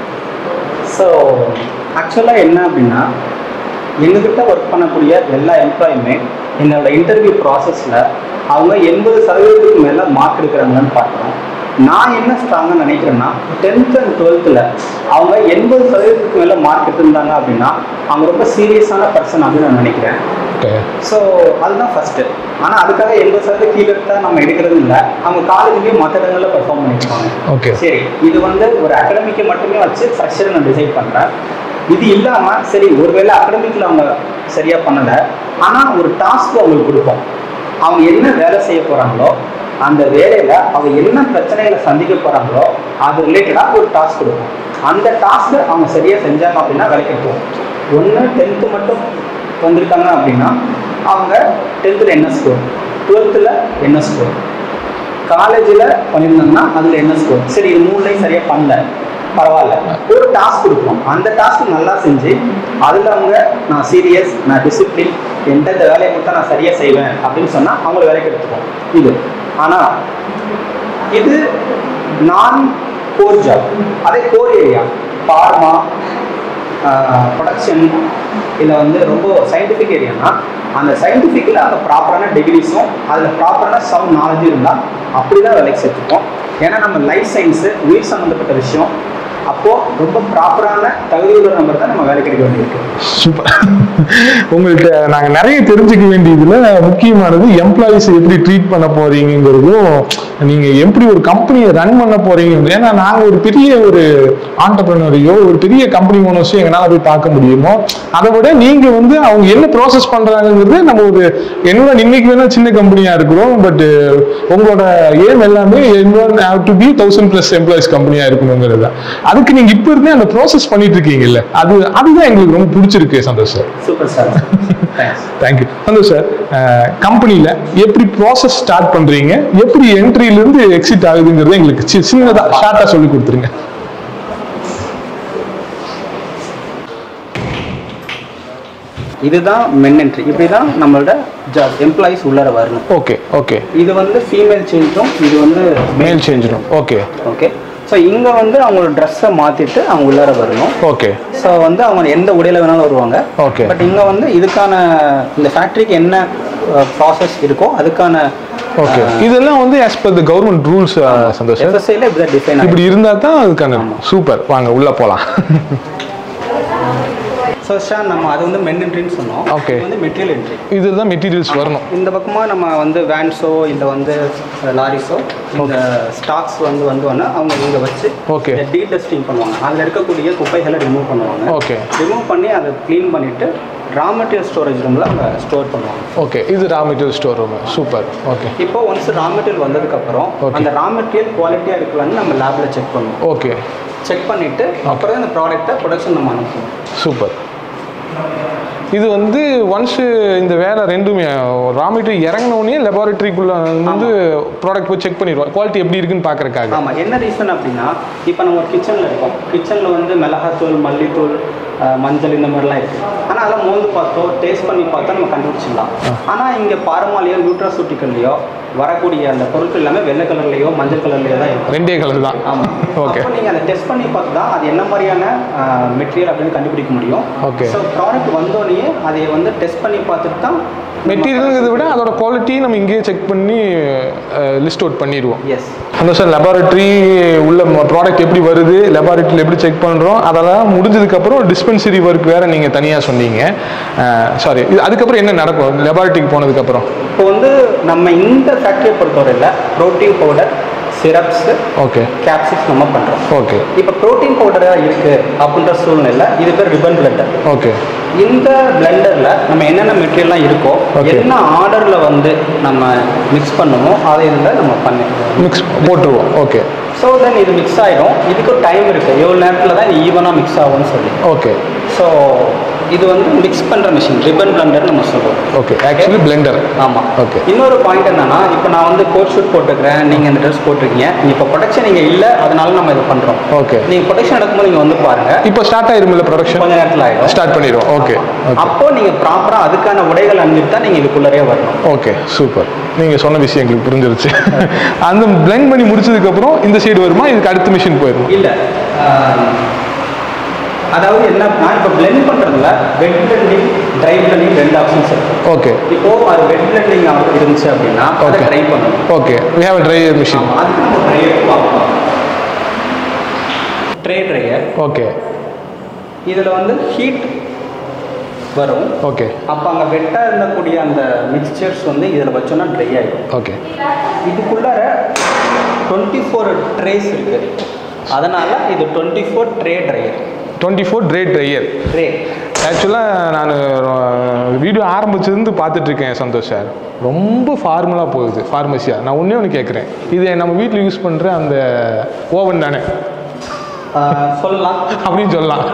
ஸோ ஆக்சுவலாக என்ன அப்படின்னா எங்ககிட்ட ஒர்க் பண்ணக்கூடிய எல்லா எம்ப்ளாயுமே என்னோட இன்டர்வியூ ப்ராசஸில் அவங்க எண்பது சதவீதத்துக்கு மேலே மார்க் எடுக்கிறாங்கன்னு பார்க்குறோம் நான் என்ன ஸ்ட்ராங்காக நினைக்கிறேன்னா டென்த் அண்ட் டுவெல்த்தில் அவங்க எண்பது சதவீதத்துக்கு மேலே மார்க் எடுத்திருந்தாங்க அப்படின்னா அவங்க ரொம்ப சீரியஸான பர்சன் அப்படின்னு நான் நினைக்கிறேன் ஓகே ஸோ அதுதான் ஃபஸ்ட்டு ஆனால் அதுக்காக எண்பது சதவீதம் கீழே எடுத்தால் நம்ம எடுக்கிறது இல்லை அவங்க காலேஜ்லேயும் மற்ற இடங்களில் பெர்ஃபார்ம் பண்ணியிருப்பாங்க ஓகே சரி இது வந்து ஒரு அகாடமிக்கை மட்டுமே வச்சு ஃப்ரெஷரை நான் டிசைட் பண்ணுறேன் இது இல்லாமல் சரி ஒருவேளை அகாடமிக்கில் அவங்க சரியாக பண்ணலை ஆனால் ஒரு டாஸ்க் அவங்களுக்கு கொடுப்போம் அவங்க என்ன வேலை செய்ய போகிறாங்களோ அந்த வேலையில் அவங்க என்ன பிரச்சனைகளை சந்திக்க போகிறாங்களோ அது ரிலேட்டடாக ஒரு டாஸ்க் கொடுப்போம் அந்த டாஸ்க்கை அவங்க சரியாக செஞ்சாங்க அப்படின்னா வேலைக்கு எடுத்துவோம் ஒன்று டென்த்து மட்டும் வந்திருக்காங்க அப்படின்னா அவங்க டென்த்தில் என்ன ஸ்கோர் டுவெல்த்தில் என்ன ஸ்கோர் காலேஜில் பண்ணியிருந்தாங்கன்னா அதில் என்ன ஸ்கோர் சரி இது மூணுலையும் சரியாக பண்ணல பரவாயில்ல ஒரு டாஸ்க் கொடுப்போம் அந்த டாஸ்க் நல்லா செஞ்சு அதில் அவங்க நான் சீரியஸ் நான் டிசிப்ளின் எந்த இந்த வேலையை கொடுத்தா நான் சரியாக செய்வேன் அப்படின்னு சொன்னால் அவங்கள வேலைக்கு எடுத்துப்போம் இது ஆனால் இது நான் கோர் ஜாப் அதே கோர் ஏரியா பார்மா ப்ரொடக்ஷன் இதில் வந்து ரொம்ப சயின்டிஃபிக் ஏரியானா அந்த சயின்டிஃபிக்கில் அந்த ப்ராப்பரான டிகிரிஸும் அதில் ப்ராப்பரான சவுண்ட் நாலேஜும் இருந்தால் அப்படி தான் வேலைக்கு சேர்த்துப்போம் ஏன்னா நம்ம லைஃப் சயின்ஸு உயிர் சம்மந்தப்பட்ட விஷயம் அப்போது ரொம்ப ப்ராப்பரான தகுதியுள்ள நம்பர் தான் நம்ம வேலைக்கு எடுக்க வேண்டியிருக்கு சூப்பர் உங்கள்கிட்ட நாங்க நிறைய தெரிஞ்சுக்க வேண்டியதுல முக்கியமானது எம்ப்ளாயிஸ் எப்படி ட்ரீட் பண்ண போறீங்கிறதும் நீங்க எப்படி ஒரு கம்பெனியை ரன் பண்ண போறீங்க ஏன்னா நாங்க ஒரு பெரிய ஒரு ஆண்டர்பிரினரையோ ஒரு பெரிய கம்பெனி ஓனர்ஸோ எங்களால போய் பார்க்க முடியுமோ அதை விட நீங்க வந்து அவங்க என்ன ப்ராசஸ் பண்றாங்கிறது நம்ம ஒரு என்னோட இன்னைக்கு வேணா சின்ன கம்பெனியா இருக்கிறோம் பட் உங்களோட ஏம் எல்லாமே have to be thousand plus employees கம்பெனியா இருக்கணுங்கிறது தான். அதுக்கு நீங்க இப்ப இருந்தே அந்த ப்ராசஸ் பண்ணிட்டு இருக்கீங்கல்ல அது அதுதான் எங்களுக்கு ரொம்ப பிடிச்சிருக்கு Santhosh sir super sir thanks thank you Santhosh sir கம்பெனியில் எப்படி ப்ராசஸ் ஸ்டார்ட் பண்றீங்க எப்படி என்ட்ரியிலேருந்து எக்ஸிட் ஆகுதுங்கிறத எங்களுக்கு சி- சின்னதா ஷார்ட்டாக சொல்லி கொடுத்துருங்க இதுதான் மென் என்ட்ரி இப்படி தான் நம்மளோட ஜாப் எம்ப்ளாயிஸ் உள்ளார வரணும் ஓகே ஓகே இது வந்து ஃபீமேல் சேஞ்சும் இது வந்து மேல் சேஞ்சிடும் ஓகே ஓகே ஸோ இங்கே வந்து அவங்களோட ட்ரெஸ்ஸை மாற்றிட்டு அவங்க உள்ளார வரணும் ஓகே ஸோ வந்து அவங்க எந்த உடையில வேணாலும் வருவாங்க Okay. பட் இங்கே வந்து இதுக்கான இந்த ஃபேக்ட்ரிக்கு என்ன ப்ராசஸ் இருக்கோ அதுக்கான ஓகே இதெல்லாம் வந்து as per the government rules Santhosh sir எஃப்எஸ்ஐயில் இப்படி தான் டிஃபைன் இப்படி இருந்தால் தான் அதுக்கான சூப்பர் வாங்க உள்ள போகலாம் ஸோ ஷார் நம்ம அது வந்து மென் என்ட்ரின்னு சொன்னோம் Okay. இது வந்து மெட்டீரியல் என்ட்ரி இதில் தான் மெட்டீரியல்ஸ் வரணும் இந்த பக்கமாக நம்ம வந்து வேன்ஸோ இல்லை வந்து லாரிஸோ இந்த ஸ்டாக்ஸ் வந்து வந்தோன்னா அவங்க இங்கே வச்சு Okay. டீ டஸ்டிங் பண்ணுவாங்க அதில் இருக்கக்கூடிய குப்பைகளை ரிமூவ் பண்ணுவாங்க Okay. ரிமூவ் பண்ணி அதை க்ளீன் பண்ணிவிட்டு ரா மெட்டீரியல் ஸ்டோரேஜ் ரூமில் அவங்க ஸ்டோர் பண்ணுவாங்க ஓகே இது raw material store room super okay இப்போ ஒன்ஸ் ரா மெட்டீரியல் வந்ததுக்கப்புறம் Okay. அந்த ரா மெட்டீரியல் குவாலிட்டியாக இருக்கலான்னு நம்ம லேபில் செக் பண்ணுவோம் ஓகே செக் பண்ணிவிட்டு அப்புறம் இந்த ப்ராடக்ட்டை ப்ரொடக்ஷன் நம்ம அனுப்புவோம் சூப்பர் இது வந்து ஒன்ஸ் இந்த வேலை ரெண்டுமே ரா மெட்டீரியல் இறங்கினோடனே லெபார்ட்டரிக்குள்ள வந்து ப்ராடக்ட் போய் செக் பண்ணிடுவோம் குவாலிட்டி எப்படி இருக்குன்னு பார்க்கறக்காக ஆமாம் என்ன ரீசன் அப்படின்னா இப்போ நம்ம ஒரு கிச்சனில் இருக்கோம் கிச்சனில் வந்து மிளகாத்தூள் மல்லித்தூள் அஹ், மஞ்சள் இந்த மாதிரிலாம் இருக்குது ஆனால் அதெல்லாம் மோந்து பார்த்தோ டேஸ்ட் பண்ணி பார்த்தா நம்ம கண்டுபிடிச்சிடலாம் ஆனால் இங்கே பாரமாலையோ நியூட்ராசூட்டிக்கல்லையோ வரக்கூடிய அந்த பொருட்கள் எல்லாமே வெள்ளை கலர்லையோ மஞ்சள் கலர்லையோ தான் இருக்கும் ரெண்டே கலர் தான் ஆமாம் Okay. அப்போ நீங்கள் அதை டெஸ்ட் பண்ணி பார்த்து தான் அது என்ன மாதிரியான மெட்டீரியல் அப்படின்னு கண்டுபிடிக்க முடியும் Okay. ஸோ ப்ராடக்ட் வந்தோடனே அதை வந்து டெஸ்ட் பண்ணி பார்த்துட்டு தான் மெட்டீரியல்ங்கிறத விட அதோட குவாலிட்டி நம்ம இங்கேயே செக் பண்ணி லிஸ்ட் அவுட் பண்ணிடுவோம் எஸ் அந்த சார் லெபார்ட்டரி உள்ள ப்ராடக்ட் எப்படி வருது லெபார்ட்டரியில் எப்படி செக் பண்ணுறோம் அதெல்லாம் முடிஞ்சதுக்கப்புறம் டிஸ்பென்சரி ஒர்க் வேறு நீங்கள் தனியாக சொன்னீங்க சாரி அதுக்கப்புறம் என்ன நடக்கும் லெபார்ட்டரிக்கு போனதுக்கப்புறம் இப்போ வந்து நம்ம இந்த ஃபேக்ட்ரியை பொறுத்தவரையில் ப்ரோட்டீன் பவுடர் சிரப்ஸு ஓகே கேப்சிக்ஸ் நம்ம பண்ணுறோம் ஓகே இப்போ ப்ரோட்டீன் பவுடராக இருக்குது அப்படின்ற சூழ்நிலை இது பேர் ரிப்பன் பிளண்டர் ஓகே இந்த பிளெண்டரில் நம்ம என்னென்ன மெட்டீரியல்லாம் இருக்கோ Okay. என்ன ஆர்டரில் வந்து நம்ம மிக்ஸ் பண்ணுமோ அதை இதில் நம்ம பண்ணி மிக்ஸ் போட்டுருவோம் ஓகே ஸோ தென் இது மிக்ஸ் ஆகிடும் இதுக்கு டைம் இருக்குது எவ்வளோ நேரத்தில் தான் இது ஈவனாக மிக்ஸ் ஆகும்னு சொல்லி ஓகே ஸோ இது வந்து மிக்ஸ் பண்ணுற மிஷின் ரிப்பன் பிளண்டர் நம்ம சொல்லுவோம் ஓகே ஆக்சுவலி பிளெண்டர் ஆமாம் Okay. இன்னொரு பாயிண்ட் என்னன்னா இப்போ நான் வந்து கோட் ஷூட் போட்டுக்கிறேன் நீங்கள் இந்த ட்ரெஸ் போட்டிருக்கீங்க இப்போ ப்ரொடக்ஷன் நீங்கள் இல்லை அதனால நம்ம இதை பண்ணுறோம் ஓகே நீங்கள் ப்ரொடக்ஷன் நடக்கும்போது நீங்கள் வந்து பாருங்க இப்போ ஸ்டார்ட் ஆயிருமில்ல ப்ரொடக்ஷன் கொஞ்ச நேரத்தில் ஆகிடும் ஸ்டார்ட் பண்ணிடுவோம் ஓகே ஓகே அப்போ நீங்கள் ப்ராப்பராக அதுக்கான உடைகள் அணிஞ்சிட்டு தான் நீங்கள் இதுக்குள்ளரே வரணும் ஓகே சூப்பர் நீங்கள் சொன்ன விஷயம் எங்களுக்கு புரிஞ்சிருச்சு அந்த பிளெண்ட் பண்ணி முடிச்சதுக்கப்புறம் இந்த சைடு வருமா இதுக்கு அடுத்த மிஷின் போயிடும் இல்லை அதாவது என்னன்னா இப்போ பிளெண்ட் பண்ணுறதுல வெட் பிளெண்டிங் ட்ரை பிளெண்டிங் ரெண்டு ஆப்ஷன்ஸ் இருக்கு ஓகே இப்போ அது வெட் பிளெண்டிங் இருந்துச்சு அப்படின்னா அதை Okay. ட்ரை பண்ணணும் okay we have dry machine ஆமா, அதுக்கு நம்ம ட்ரையர் பார்க்கலாம் ட்ரே ட்ரையர் ஓகே இதில் வந்து ஹீட் வரும் ஓகே அப்போ அங்கே வெட்டாக இருந்தக்கூடிய அந்த மிக்சர்ஸ் வந்து இதில் வச்சோன்னா ட்ரை ஆகிடும் ஓகே இதுக்குள்ளார டுவெண்ட்டி ஃபோர் ட்ரேஸ் இருக்குது அதனால் இது twenty four tray dryer twenty four tray dryer tray ஆக்சுவலாக நான் வீடியோ ஆரம்பிச்சிருந்து பார்த்துட்ருக்கேன் சந்தோஷ் சார் ரொம்ப ஃபார்முலாக போகுது ஃபார்மசியாக நான் ஒன்றே ஒன்று கேட்குறேன் இது நம்ம வீட்டில் யூஸ் பண்ணுற அந்த ஓவன் தானே சொல்லலாம் அப்படின்னு சொல்லலாம்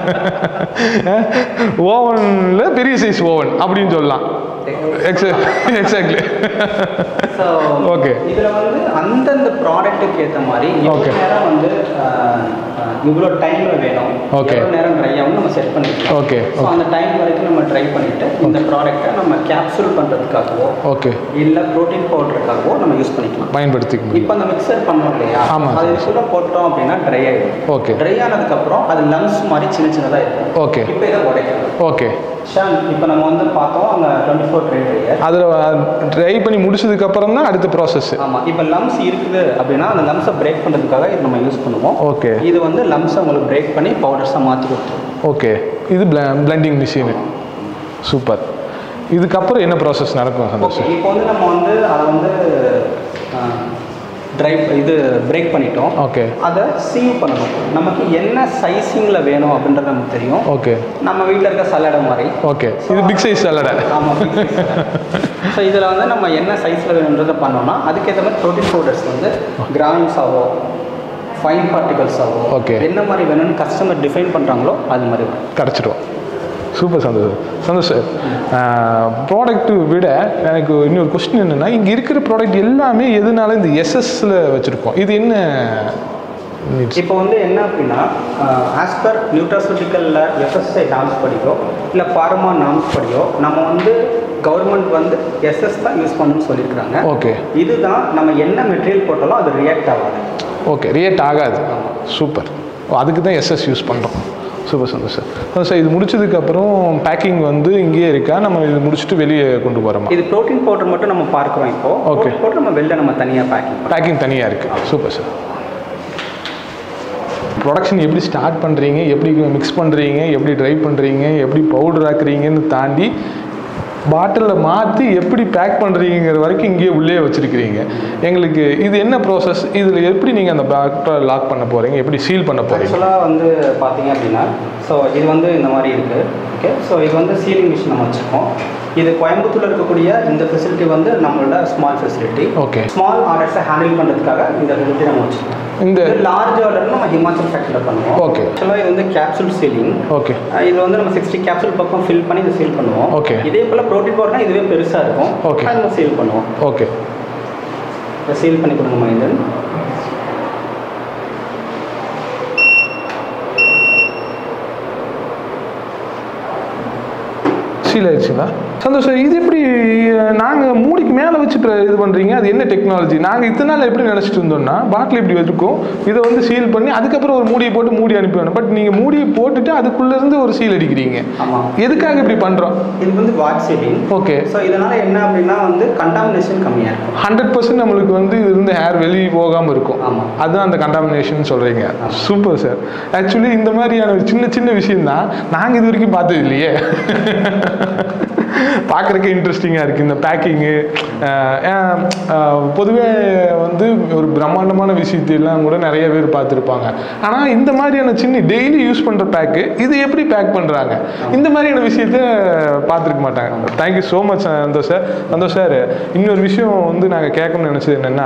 ஓவனில் பெரிய சைஸ் ஓவன் அப்படின்னு சொல்லலாம் எக்ஸாக்ட்லி ஸோ Okay. இதில் வந்து அந்தந்த ப்ராடக்ட்டுக்கு ஏற்ற மாதிரி எவ்வளோ Okay. நேரம் வந்து ஆஹ், ஆஹ், இவ்வளோ டைமில் வேணும் Okay. எவ்வளோ நேரம் ட்ரை ஆகும் நம்ம செட் பண்ணிக்கலாம் Okay, ஸோ அந்த டைம் வரைக்கும் நம்ம ட்ரை பண்ணிவிட்டு இந்த ப்ராடக்ட்டை நம்ம கேப்சூல் பண்ணுறதுக்காகவோ ஓகே இல்லை ப்ரோட்டீன் பவுடருக்காகவோ நம்ம யூஸ் பண்ணிக்கலாம் பயன்படுத்திக்க முடியும் இப்போ அந்த மிக்சர் பண்ணோம் இல்லையா ஆமா. அது இதுக்குள்ள போட்டோம் அப்படின்னா ட்ரை ஆகிடும் Okay. ட்ரை ஆனதுக்கப்புறம் அது லங்ஸ் மாதிரி சின்ன சின்னதாக இருக்கும் Okay. இப்போ இதை உடைக்கணும் ஓகே ஷான் இப்போ நம்ம வந்து பார்த்தோம் அங்கே டுவெண்ட்டி ஃபோர் ட்ரை ட்ரையர் அதில் ட்ரை பண்ணி முடிச்சதுக்கப்புறம் தான் அடுத்த ப்ராசஸ் ஆமாம் இப்போ லம்ஸ் இருக்குது அப்படின்னா அந்த லம்ஸை பிரேக் பண்ணுறதுக்காக இது நம்ம யூஸ் பண்ணுவோம் ஓகே இது வந்து லம்ஸை உங்களுக்கு பிரேக் பண்ணி பவுடர்ஸாக மாற்றி கொடுத்துரும் ஓகே இது பிளெண்டிங் மிஷினு சூப்பர் இதுக்கப்புறம் என்ன ப்ராசஸ் நடக்கும் சந்தோஷ் ஓகே இப்போ வந்து நம்ம வந்து அதை வந்து ட்ரை இது பிரேக் பண்ணிட்டோம் ஓகே அதை சீவ் பண்ணணும் நமக்கு என்ன சைஸிங்கில் வேணும் அப்படின்றது நமக்கு தெரியும் ஓகே நம்ம வீட்டில் இருக்க சலாடை மாதிரி ஓகே இது பிக் சைஸ் சல்லடை ஆமாம் ஸோ இதில் வந்து நம்ம என்ன சைஸில் வேணுன்றதை பண்ணோம்னா அதுக்கேற்ற மாதிரி ப்ரோட்டீன் பவுடர்ஸ் வந்து கிராம்ஸ் ஆகோ ஃபைன் பார்ட்டிகல்ஸ் ஆகோ Okay. என்ன மாதிரி வேணும்னு கஸ்டமர் டிஃபைன் பண்ணுறாங்களோ அது மாதிரி வரும் கிடச்சிரும் super Santhosh Santhosh sir product விட எனக்கு இன்னொரு கொஸ்டின் என்னென்னா இங்கே இருக்கிற ப்ராடக்ட் எல்லாமே எதனால இந்த எஸ்எஸ்ல வச்சுருக்கோம் இது என்ன needs? இப்போ வந்து என்ன அப்படின்னா ஆஸ் பர் நியூட்ராசூட்டிக்கலில் எஃப்எஸ்ஐ நாம்ஸ் படியோ இல்லை பார்மா நாம்ஸ் படியோ நம்ம வந்து கவர்மெண்ட் வந்து எஸ்எஸ் தான் யூஸ் பண்ணணும்னு சொல்லியிருக்கிறாங்க ஓகே இதுதான் நம்ம என்ன மெட்டீரியல் போட்டாலும் அது ரியாக்ட் ஆகாது ஓகே ரியாக்ட் ஆகாது சூப்பர் அதுக்கு தான் எஸ்எஸ் யூஸ் பண்ணுறோம் super Santhosh sir Santhosh sir இது முடிச்சதுக்கப்புறம் பேக்கிங் வந்து இங்கேயே இருக்கா நம்ம இது முடிச்சுட்டு வெளியே கொண்டு போகிறோமா இது ப்ரோட்டீன் பவுடர் மட்டும் நம்ம பார்க்குறோம் இப்போ Okay. பவுடர் நம்ம வெளில நம்ம தனியாக பேக்கிங் பேக்கிங் தனியாக இருக்குது சூப்பர் சார் ப்ரொடக்ஷன் எப்படி ஸ்டார்ட் பண்ணுறீங்க எப்படி மிக்ஸ் பண்ணுறீங்க எப்படி ட்ரை பண்ணுறீங்க எப்படி பவுடர் ஆக்குறீங்கன்னு தாண்டி பாட்டிலில் மாற்றி எப்படி பேக் பண்ணுறீங்கிற வரைக்கும் இங்கேயே உள்ளே வச்சுருக்கிறீங்க எங்களுக்கு இது என்ன ப்ராசஸ் இதில் எப்படி நீங்கள் அந்த பாட்டில் லாக் பண்ண போகிறீங்க எப்படி சீல் பண்ண போகிறீங்க ஆக்சுவலாக வந்து பார்த்தீங்க அப்படின்னா ஸோ இது வந்து இந்த மாதிரி இருக்குது ஓகே ஸோ இது வந்து சீலிங் மிஷின் நம்ம வச்சுருக்கோம் இது கோயம்புத்தூர்ல இருக்கக்கூடிய இந்த ஃபெசிலிட்டி வந்து நம்மளோட ஸ்மால் ஃபெசிலிட்டி Okay. ஸ்மால் ஆர்டர்ஸை ஹேண்டில் பண்ணுறதுக்காக இந்த ஃபெசிலிட்டி நம்ம வச்சுருக்கோம் இந்த லார்ஜ் ஆர்டர் நம்ம ஹிமாச்சல் ஃபேக்டரியில் பண்ணுவோம் Okay. ஆக்சுவலாக இது வந்து கேப்சூல் சீலிங் ஓகே இது வந்து நம்ம சிக்ஸ்டி கேப்சூல் பக்கம் ஃபில் பண்ணி இதை சீல் பண்ணுவோம் Okay. இதே போல் ப்ரோட்டீன் பவுடர்னா இதுவே பெருசாக இருக்கும் Okay. அது நம்ம சீல் பண்ணுவோம் ஓகே இதை சீல் பண்ணி கொடுங்க மைந்தன் சீல் ஆயிடுச்சுங்களா சந்தோஷம் இது எப்படி நாங்கள் மூடிக்கு மேலே வச்சு pre- இது பண்ணுறீங்க அது என்ன டெக்னாலஜி நாங்கள் இத்தனை நாள் எப்படி நினச்சிட்டு இருந்தோம்னா பாட்டில் இப்படி இருக்கும் இதை வந்து சீல் பண்ணி அதுக்கப்புறம் ஒரு மூடியை போட்டு மூடி அனுப்பிடணும் பட் நீங்கள் மூடியை போட்டுட்டு அதுக்குள்ளேருந்து ஒரு சீல் அடிக்கிறீங்க ஆமாம் எதுக்காக இப்படி பண்ணுறோம் இது வந்து வாட் சீலிங் ஓகே ஸோ இதனால் என்ன அப்படின்னா வந்து கண்டாமினேஷன் கம்மியாக இருக்கும் ஹண்ட்ரட் பர்சன்ட் நம்மளுக்கு வந்து இது இருந்து ஹேர் வெளியே போகாமல் இருக்கும் ஆமா. அதுதான் அந்த கண்டாமினேஷன் சொல்கிறீங்க சூப்பர் சார் ஆக்சுவலி இந்த மாதிரியான ஒரு சின்ன சின்ன விஷயம் தான் நாங்கள் இது வரைக்கும் பார்த்தது இல்லையே பார்க்குறக்கே இன்ட்ரெஸ்டிங்காக இருக்குது இந்த பேக்கிங்கு பொதுவே வந்து ஒரு பிரம்மாண்டமான விஷயத்தையெல்லாம் கூட நிறைய பேர் பார்த்துருப்பாங்க ஆனால் இந்த மாதிரியான சின்ன டெய்லி யூஸ் பண்ணுற பேக்கு இது எப்படி பேக் பண்ணுறாங்க இந்த மாதிரியான விஷயத்த பார்த்துருக்க மாட்டாங்க thank you so much Santhosh sir Santhosh sir இன்னொரு விஷயம் வந்து நாங்கள் கேட்கணும்னு நினச்சது என்னென்னா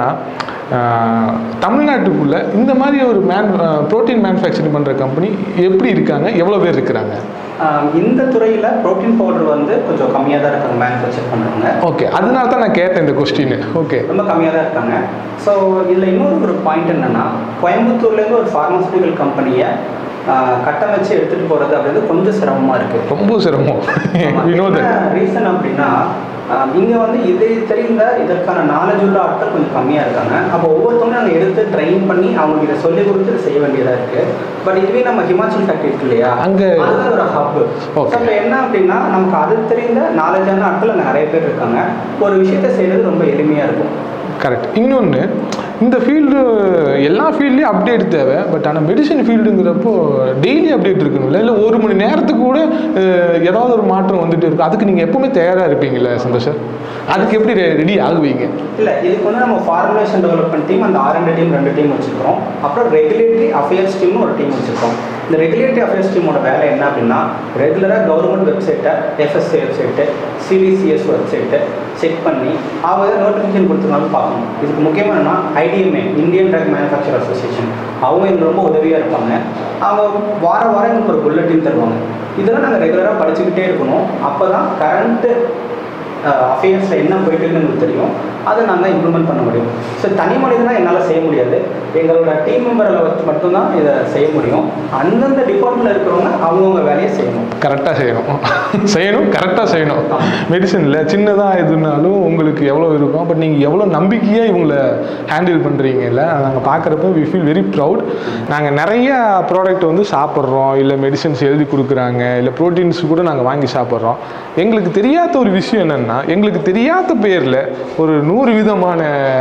தமிழ்நாட்டுக்குள்ளே இந்த மாதிரி ஒரு மேன் ப்ரோட்டீன் மேனுஃபேக்சரிங் பண்ணுற கம்பெனி எப்படி இருக்காங்க எவ்வளோ பேர் இருக்கிறாங்க ஆஹ் இந்த துறையில் ப்ரோட்டீன் பவுடர் வந்து கொஞ்சம் கம்மியாக தான் இருக்காங்க மேனுஃபேக்சர் பண்ணுறவங்க ஓகே அதனால தான் நான் கேட்டேன் இந்த கொஸ்டின் ஓகே ரொம்ப கம்மியாக தான் இருக்காங்க ஸோ இதில் இன்னொரு ஒரு பாயிண்ட் என்னன்னா கோயம்புத்தூர்லேருந்து ஒரு ஃபார்மசூட்டிக்கல் கம்பெனியை கட்டமைச்சு எடுத்துகிட்டு போகிறது அப்படின்றது கொஞ்சம் சிரமமாக இருக்குது ரொம்ப சிரமம் வினோத ரீசன் அப்படின்னா ஆஹ் இங்க வந்து இது தெரிந்த இதற்கான நாலேஜ் உள்ள ஆட்கள் கொஞ்சம் கம்மியா இருக்காங்க அப்போ ஒவ்வொருத்தவங்களும் நாங்கள் எடுத்து ட்ரெயின் பண்ணி அவங்களுக்கு இதை சொல்லி கொடுத்து இதை செய்ய வேண்டியதா இருக்கு பட் இதுவே நம்ம ஹிமாச்சல் ஃபேக்டரி இருக்கு இல்லையா அங்க- அதுதான் ஒரு ஹப் Okay. இப்போ என்ன அப்படின்னா நமக்கு அது தெரிந்த நாலேஜான ஆட்கள் அங்கே நிறைய பேர் இருக்காங்க ஒரு விஷயத்தை செய்யறது ரொம்ப எளிமையா இருக்கும் கரெக்ட் இன்னொன்று இந்த ஃபீல்டு எல்லா ஃபீல்ட்லேயும் அப்டேட் தேவை பட் ஆனால் மெடிசன் ஃபீல்டுங்கிறப்போ டெய்லி அப்டேட் இருக்கணும்ல இல்லை ஒரு மணி நேரத்துக்கு கூட அஹ், ஏதாவது ஒரு மாற்றம் வந்துட்டு இருக்கும் அதுக்கு நீங்கள் எப்பவுமே தயாராக இருப்பீங்களா சந்தோஷ் சார் அதுக்கு எப்படி ரெடி ஆகுவீங்க இல்ல இதுக்கு வந்து நம்ம ஃபார்முலேஷன் டெவலப்மெண்ட் டீம் அந்த ஆர் டீம் ரெண்டு டீம் வச்சிருக்கோம் அப்புறம் ரெகுலேட்டரி அஃபேர்ஸ் டீம்னு ஒரு டீம் வச்சிருக்கோம் இந்த ரெகுலேட்டரி அஃபேர்ஸ் டீமோட வேலை என்ன அப்படின்னா ரெகுலராக கவர்மெண்ட் வெப்சைட்டை FSC website CDCS website check பண்ணி அவங்க ஏதாவது நோட்டிஃபிகேஷன் கொடுத்துருந்தாலும் பார்க்கணும் இதுக்கு முக்கியமாக என்னன்னா IDMA Indian drug manufacture association அவங்க எங்களுக்கு ரொம்ப உதவியாக இருப்பாங்க அவங்க வார வாரம் எங்களுக்கு ஒரு புல்லட்டின் தருவாங்க இதெல்லாம் நாங்கள் ரெகுலராக படிச்சுக்கிட்டே இருக்கணும் அப்போ தான் கரண்ட்டு அஃபேர்ஸில் என்ன போயிட்டு இருக்குன்னு எங்களுக்கு தெரியும் அதை நாங்கள் இம்ப்ளிமெண்ட் பண்ண முடியும் ஸோ தனி மனிதனாக என்னால் செய்ய முடியாது எங்களோட டீம் மெம்பரை வச்சு மட்டும்தான் இதை செய்ய முடியும் அந்தந்த டிபார்ட்மெண்ட்டில் இருக்கிறவங்க அவங்கவுங்க வேலையை செய்யணும் கரெக்டாக செய்யணும் செய்யணும் கரெக்டாக செய்யணும் மெடிசனில் சின்னதாக எதுனாலும் உங்களுக்கு எவ்வளோ இருக்கும் பட் நீங்கள் எவ்வளோ நம்பிக்கையாக இவங்களை ஹேண்டில் பண்ணுறீங்கல்ல நாங்கள் பார்க்குறப்ப வி ஃபீல் வெரி ப்ரவுட் நாங்கள் நிறைய ப்ராடக்ட் வந்து சாப்பிட்றோம் இல்லை மெடிசன்ஸ் எழுதி கொடுக்குறாங்க இல்லை ப்ரோட்டீன்ஸ் கூட நாங்கள் வாங்கி சாப்பிட்றோம் எங்களுக்கு தெரியாத ஒரு விஷயம் என்னென்னா எங்களுக்கு தெரியாத பேரில் ஒரு நூறு விதமான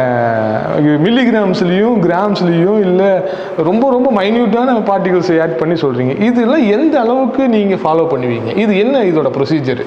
மில்லிகிராம்ஸ்லேயும் கிராம்ஸ்லேயும் இல்லை ரொம்ப ரொம்ப மைன்யூட்டான பார்ட்டிகல்ஸை ஆட் பண்ணி சொல்கிறீங்க இதெல்லாம் எந்த அளவுக்கு நீங்கள் ஃபாலோ பண்ணுவீங்க இது என்ன இதோட ப்ரொசீஜர்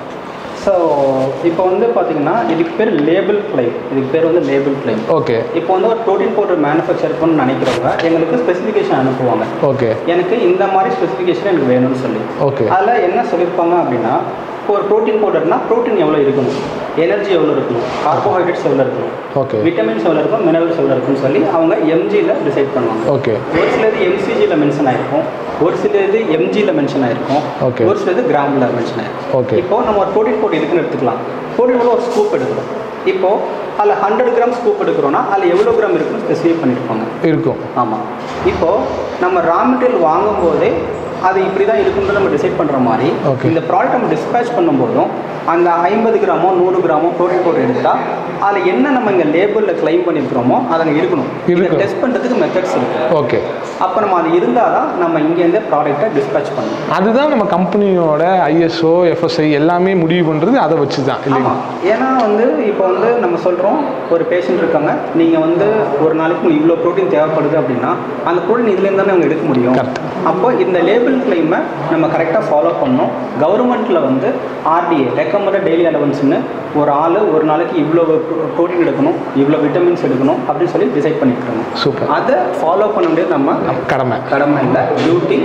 ஸோ இப்போ வந்து பார்த்தீங்கன்னா இதுக்கு பேர் லேபிள் கிளைம் இதுக்கு பேர் வந்து லேபிள் கிளைம் ஓகே இப்போ வந்து ஒரு ப்ரோட்டீன் பவுடர் மேனுஃபேக்சர் பண்ணணும்னு நினைக்கிறவங்க எங்களுக்கு ஸ்பெசிஃபிகேஷன் அனுப்புவாங்க ஓகே எனக்கு இந்த மாதிரி ஸ்பெசிஃபிகேஷன் எனக்கு வேணும்னு சொல்லி ஓகே அதில் என்ன சொல்லியிருப்பாங்க அப்படின்னா இப்போ ஒரு ப்ரோட்டீன் பவுடர்னா ப்ரோட்டீன் எவ்வளோ இருக்கணும் எனர்ஜி எவ்வளோ இருக்கணும் கார்போஹைட்ரேட்ஸ் எவ்வளோ இருக்கணும் ஓகே விட்டமின்ஸ் எவ்வளோ இருக்கும் மினரல்ஸ் எவ்வளோ இருக்குன்னு சொல்லி அவங்க எம்ஜியில் டிசைட் பண்ணுவாங்க ஓகே ஒரு சிலது எம்சிஜியில் மென்ஷன் ஆயிருக்கும் ஒரு சிலது எம்ஜியில் மென்ஷன் ஆயிருக்கும் Okay. ஒரு சிலது கிராமில் மென்ஷன் ஆயிருக்கும் Okay. இப்போ நம்ம ஒரு ப்ரோட்டீன் பவுடர் இருக்குன்னு எடுத்துக்கலாம் ப்ரோட்டீன் பவுடர் ஒரு ஸ்கூப் எடுக்கிறோம் இப்போ அதில் ஹண்ட்ரட் கிராம் ஸ்கூப் எடுக்கிறோன்னா அதில் எவ்வளோ கிராம் இருக்குன்னு ஸ்பெசிஃபை பண்ணியிருப்பாங்க இருக்கும் ஆமாம் இப்போ நம்ம ரா மெட்டீரியல் வாங்கும்போதே அது இப்படி தான் இருக்குன்னு நம்ம டிசைட் பண்ணுற மாதிரி Okay. இந்த ப்ராடக்ட் நம்ம டிஸ்பேச் பண்ணும்போதும் அந்த ஐம்பது கிராமோ நூறு கிராமோ ப்ரோட்டீன் பவுடர் எடுத்தால் அதில் என்ன நம்ம இங்கே லேபிளில் கிளைம் பண்ணியிருக்கிறோமோ அது அங்கே இருக்கணும் இதை இருக்கணும். டெஸ்ட் பண்ணுறதுக்கு மெத்தட்ஸ் இருக்கு ஓகே அப்போ நம்ம அது இருந்தால் தான் நம்ம இங்கேருந்தே ப்ராடக்ட்டை டிஸ்பேச் பண்ணணும் அதுதான் நம்ம கம்பெனியோட ஐஎஸ்ஓ எஃப்எஸ்ஐ எல்லாமே முடிவு பண்ணுறது அதை வச்சு தான் இல்லைங்களா ஆமாம் ஏன்னா வந்து இப்போ வந்து நம்ம சொல்கிறோம் ஒரு பேஷண்ட் இருக்காங்க நீங்கள் வந்து ஒரு நாளைக்கு உங்களுக்கு இவ்வளோ ப்ரோட்டீன் தேவைப்படுது அப்படின்னா அந்த ப்ரோட்டீன் இதுலேருந்து தானே அவங்க எடுக்க முடியும் Correct. அப்போ இந்த லேபிள் கிளைமை நம்ம கரெக்டாக ஃபாலோ பண்ணணும் கவர்மெண்ட்டில் வந்து ஆர்டிஏ ரெக்கமெண்டட் டெய்லி அலவன்ஸ்னு ஒரு ஆள் ஒரு நாளைக்கு இவ்வளோ ப்ரோட்டீன் எடுக்கணும் இவ்வளோ விட்டமின்ஸ் எடுக்கணும் அப்படின்னு சொல்லி டிசைட் பண்ணியிருக்காங்க சூப்பர் அதை ஃபாலோ பண்ண வேண்டியது நம்ம கடமை கடமை இல்லை டியூட்டி